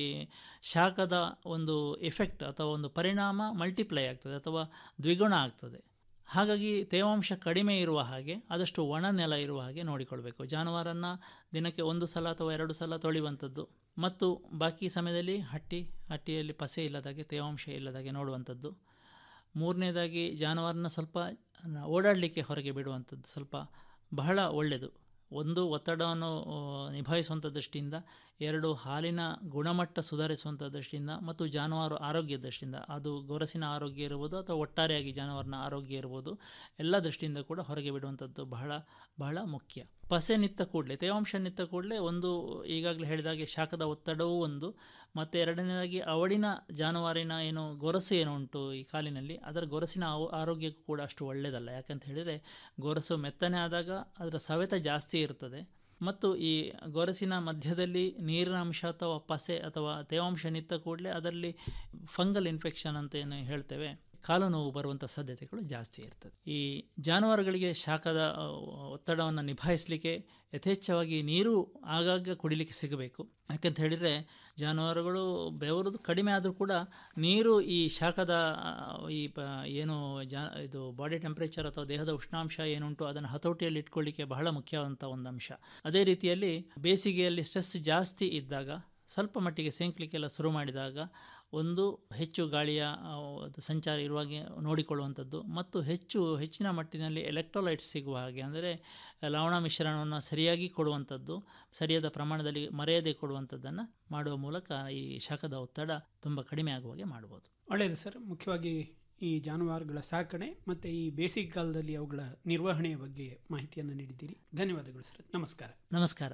ಶಾಖದ ಒಂದು ಎಫೆಕ್ಟ್ ಅಥವಾ ಒಂದು ಪರಿಣಾಮ ಮಲ್ಟಿಪ್ಲೈ ಆಗ್ತದೆ ಅಥವಾ ದ್ವಿಗುಣ ಆಗ್ತದೆ ಹಾಗಾಗಿ ತೇವಾಂಶ ಕಡಿಮೆ ಇರುವ ಹಾಗೆ ಆದಷ್ಟು ಒಣ ನೆಲ ಇರುವ ಹಾಗೆ ನೋಡಿಕೊಳ್ಬೇಕು ಜಾನುವಾರನ್ನು ದಿನಕ್ಕೆ ಒಂದು ಸಲ ಅಥವಾ ಎರಡು ಸಲ ತೊಳೆಯುವಂಥದ್ದು ಮತ್ತು ಬಾಕಿ ಸಮಯದಲ್ಲಿ ಹಟ್ಟಿ ಹಟ್ಟಿಯಲ್ಲಿ ಪಸೆ ಇಲ್ಲದಾಗೆ ತೇವಾಂಶ ಇಲ್ಲದಾಗೆ ನೋಡುವಂಥದ್ದು ಮೂರನೇದಾಗಿ ಜಾನುವಾರನ್ನ ಸ್ವಲ್ಪ ಓಡಾಡಲಿಕ್ಕೆ ಹೊರಗೆ ಬಿಡುವಂಥದ್ದು ಸ್ವಲ್ಪ ಬಹಳ ಒಳ್ಳೆಯದು ಒಂದು ಒತ್ತಡವನ್ನು ಆ, ನಿಭಾಯಿಸುವಂಥ ದೃಷ್ಟಿಯಿಂದ ಎರಡು ಹಾಲಿನ ಗುಣಮಟ್ಟ ಸುಧಾರಿಸುವಂಥ ದೃಷ್ಟಿಯಿಂದ ಮತ್ತು ಜಾನುವಾರು ಆರೋಗ್ಯದ ದೃಷ್ಟಿಯಿಂದ ಅದು ಗೊರಸಿನ ಆರೋಗ್ಯ ಇರ್ಬೋದು ಅಥವಾ ಒಟ್ಟಾರೆಯಾಗಿ ಜಾನುವಾರಿನ ಆರೋಗ್ಯ ಇರ್ಬೋದು ಎಲ್ಲ ದೃಷ್ಟಿಯಿಂದ ಕೂಡ ಹೊರಗೆ ಬಿಡುವಂಥದ್ದು ಬಹಳ ಬಹಳ ಮುಖ್ಯ ಪಸೆ ನಿತ್ತ ಕೂಡಲೇ ತೇವಾಂಶ ನಿತ್ತ ಕೂಡಲೇ ಒಂದು ಈಗಾಗಲೇ ಹೇಳಿದಾಗೆ ಶಾಖದ ಒತ್ತಡವೂ ಒಂದು ಮತ್ತು ಎರಡನೇದಾಗಿ ಅವಳಿನ ಜಾನುವಾರಿನ ಏನು ಗೊರಸು ಏನು ಉಂಟು ಈ ಕಾಲಿನಲ್ಲಿ ಅದರ ಗೊರಸಿನ ಆವ- ಆರೋಗ್ಯಕ್ಕೂ ಕೂಡ ಅಷ್ಟು ಒಳ್ಳೆಯದಲ್ಲ ಯಾಕಂತ ಹೇಳಿದರೆ ಗೊರಸು ಮೆತ್ತನೆ ಆದಾಗ ಅದರ ಸವೆತ ಜಾಸ್ತಿ ಇರ್ತದೆ ಮತ್ತು ಈ ಗೊರಸಿನ ಮಧ್ಯದಲ್ಲಿ ನೀರಿನ ಅಂಶ ಅಥವಾ ಪಸೆ ಅಥವಾ ತೇವಾಂಶ ನಿತ್ತ ಕೂಡಲೇ ಅದರಲ್ಲಿ ಫಂಗಲ್ ಇನ್ಫೆಕ್ಷನ್ ಅಂತ ಏನು ಹೇಳ್ತೇವೆ ಕಾಲು ನೋವು ಬರುವಂಥ ಸಾಧ್ಯತೆಗಳು ಜಾಸ್ತಿ ಇರ್ತದೆ ಈ ಜಾನುವಾರುಗಳಿಗೆ ಶಾಖದ ಆ, ಒತ್ತಡವನ್ನು ನಿಭಾಯಿಸಲಿಕ್ಕೆ ಯಥೇಚ್ಛವಾಗಿ ನೀರು ಆಗಾಗ ಕುಡಿಲಿಕ್ಕೆ ಸಿಗಬೇಕು ಯಾಕಂತ ಹೇಳಿದರೆ ಜಾನುವಾರುಗಳು ಬೆವರುದು ಕಡಿಮೆ ಆದರೂ ಕೂಡ ನೀರು ಈ ಶಾಖದ ಆ, ಈ ಪ ಏನು ಜಾ ಇದು ಬಾಡಿ ಟೆಂಪ್ರೇಚರ್ ಅಥವಾ ದೇಹದ ಉಷ್ಣಾಂಶ ಏನುಂಟು ಅದನ್ನು ಹತೋಟಿಯಲ್ಲಿ ಇಟ್ಕೊಳ್ಳಿಕ್ಕೆ ಬಹಳ ಮುಖ್ಯವಾದಂಥ ಒಂದು ಅಂಶ ಅದೇ ರೀತಿಯಲ್ಲಿ ಬೇಸಿಗೆಯಲ್ಲಿ ಸ್ಟ್ರೆಸ್ ಜಾಸ್ತಿ ಇದ್ದಾಗ ಸ್ವಲ್ಪ ಮಟ್ಟಿಗೆ ಸೇಂಕ್ಲಿಕ್ಕೆಲ್ಲ ಶುರು ಮಾಡಿದಾಗ ಒಂದು ಹೆಚ್ಚು ಗಾಳಿಯ ಆ, ಅದು ಸಂಚಾರ ಇರುವಾಗೆ ನೋಡಿಕೊಳ್ಳುವಂಥದ್ದು ಮತ್ತು ಹೆಚ್ಚು ಹೆಚ್ಚಿನ ಮಟ್ಟಿನಲ್ಲಿ ಎಲೆಕ್ಟ್ರೋಲೈಟ್ಸ್ ಸಿಗುವ ಹಾಗೆ ಅಂದರೆ ಲವಣ ಮಿಶ್ರಣವನ್ನು ಸರಿಯಾಗಿ ಕೊಡುವಂಥದ್ದು ಸರಿಯಾದ ಪ್ರಮಾಣದಲ್ಲಿ ಮರೆಯದೆ ಕೊಡುವಂಥದ್ದನ್ನು ಮಾಡುವ ಮೂಲಕ ಈ ಶಾಖದ ಒತ್ತಡ ತುಂಬ ಕಡಿಮೆ ಆಗುವ ಹಾಗೆ ಮಾಡ್ಬೋದು
ಒಳ್ಳೆಯದು ಸರ್ ಮುಖ್ಯವಾಗಿ ಈ ಜಾನುವಾರುಗಳ ಸಾಕಣೆ ಮತ್ತು ಈ ಬೇಸಿಗೆ ಕಾಲದಲ್ಲಿ ಅವುಗಳ ನಿರ್ವಹಣೆಯ ಬಗ್ಗೆ ಮಾಹಿತಿಯನ್ನು ನೀಡಿದ್ದೀರಿ ಧನ್ಯವಾದಗಳು ಸರ್ ನಮಸ್ಕಾರ
ನಮಸ್ಕಾರ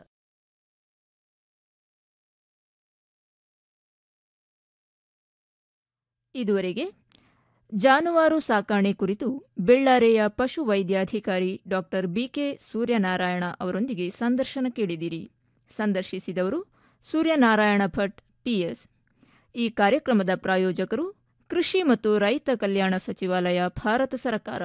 ಇದುವರೆಗೆ ಜಾನುವಾರು ಸಾಕಾಣೆ ಕುರಿತು ಬೆಳ್ಳಾರೆಯ ಪಶು ವೈದ್ಯಾಧಿಕಾರಿ ಡಾಕ್ಟರ್ ಬಿಕೆ ಸೂರ್ಯನಾರಾಯಣ ಅವರೊಂದಿಗೆ ಸಂದರ್ಶನ ಕೇಳಿದಿರಿ ಸಂದರ್ಶಿಸಿದವರು ಸೂರ್ಯನಾರಾಯಣ ಭಟ್ ಪಿಎಸ್ ಈ ಕಾರ್ಯಕ್ರಮದ ಪ್ರಾಯೋಜಕರು ಕೃಷಿ ಮತ್ತು ರೈತ ಕಲ್ಯಾಣ ಸಚಿವಾಲಯ ಭಾರತ ಸರ್ಕಾರ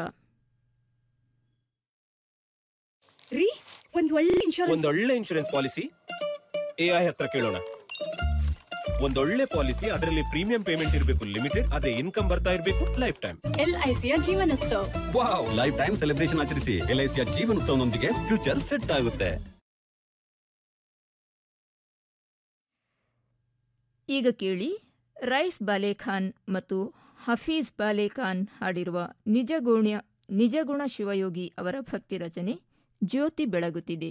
ರೀ ಒಂದ್ ಒಳ್ಳೆ ಇನ್ಶೂರೆನ್ಸ್
ಒಂದೊಳ್ಳೆ ಇನ್ಶೂರೆನ್ಸ್ ಪಾಲಿಸಿ ಎಐ ಹತ್ರ ಕೇಳೋಣ ಒಂದೊಳ್ಳೆ ಪಾಲಿಸಿ ಅದರಲ್ಲಿ ಪ್ರೀಮಿಯಂ ಪೇಮೆಂಟ್ ಇರಬೇಕು ಲಿಮಿಟೆಡ್ ಅದೇ ಇನ್ಕಮ್ ಬರ್ತಾ ಇರಬೇಕು ಲೈಫ್ ಟೈಮ್
ಎಲ್ಐಸಿಯ ಜೀವನೋತ್ಸವ
ವಾವ್ ಲೈಫ್ ಟೈಮ್ ಸೆಲೆಬ್ರೇಷನ್ ಆಚರಿಸಿ ಎಲ್ಐಸಿಯ ಜೀವನೋತ್ಸವನೊಂದಿಗೆ ಫ್ಯೂಚರ್ ಸೆಟ್ ಆಗುತ್ತೆ
ಈಗ ಕೇಳಿ ರೈಸ್ ಬಾಲೇಖಾನ್ ಮತ್ತು ಹಫೀಜ್ ಬಾಲೇಖಾನ್ ಹಾಡಿರುವ ನಿಜಗುಣ ನಿಜಗುಣ ಶಿವಯೋಗಿ ಅವರ ಭಕ್ತಿ ರಚನೆ ಜ್ಯೋತಿ ಬೆಳಗುತ್ತಿದೆ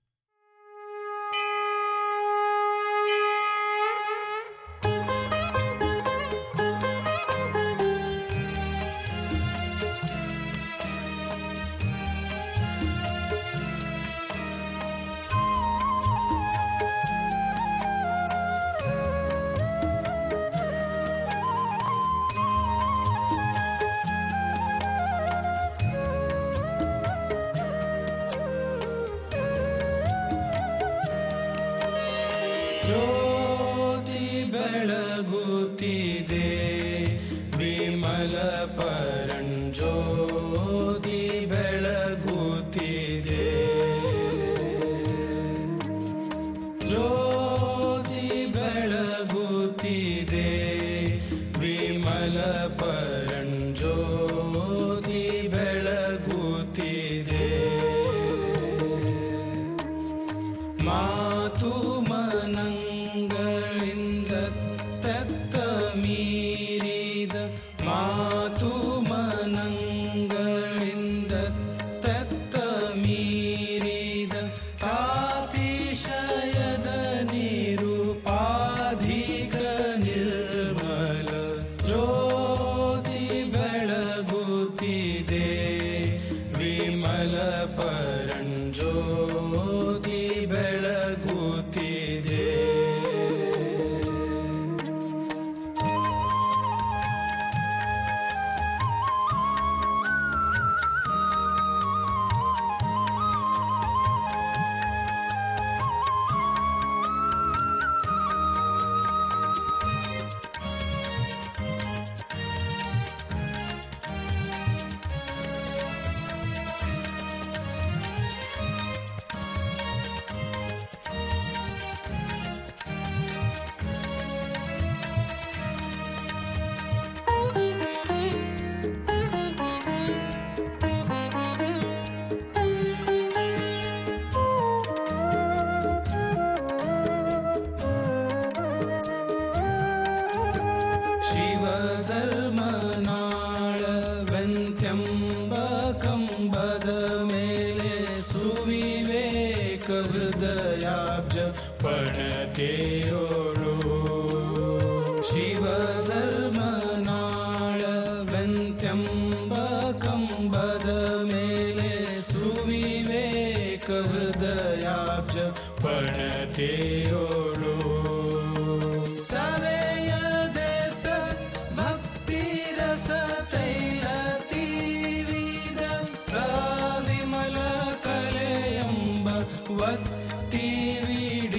ಜ್ಯೋತಿ ಬೆಳಗುತ್ತಿದೆ ವಿಮಲ ಪರಂಜ್ಯೋತಿ ಬೆಳಗುತ್ತಿದೆ ಜ್ಯೋತಿ ಬೆಳಗುತ್ತಿದೆ ವಿಮಲ ಪರಂಜ್ಯೋತಿ ಬೆಳಗುತ್ತಿದೆ ಮಾತು ಮನಂಗಳಿಂದ ತತ್ತ ಮೀರಿದ ಮಾತು ಮನಂಗಳಿಂದ ತತ್ತ ಮೀರಿದ ತಾತಿಶಯದ ನಿರುಪಾಧಿಕ ನಿರ್ಮಲ ಜ್ಯೋತಿ ಬೆಳಗುತ್ತಿದೆ ವಿಮಲ ಪರಂಜ್ಯೋತಿ ಬೆಳಗುತ್ತಿದೆ ಶಿವಧರ್ಮನಾಳವೆಂತ್ಯಂಬ ಕಂಬದ ಮೇಲೆ ಸುವಿವೇಕ ಹೃದಯಾಬ್ಜ ಪಣತೆಯೋಳು ಶಿವಧರ್ಮನಾಳವೆಂತ್ಯಂಬ ಕಂಬದ ಮೇಲೆ ಸುವಿವೇಕ हृदयाब्ज पणतेयोडो सवेयदे सत् भक्तिरसतैलतीविदं प्रविमलकलयम्ब वक्तिविडे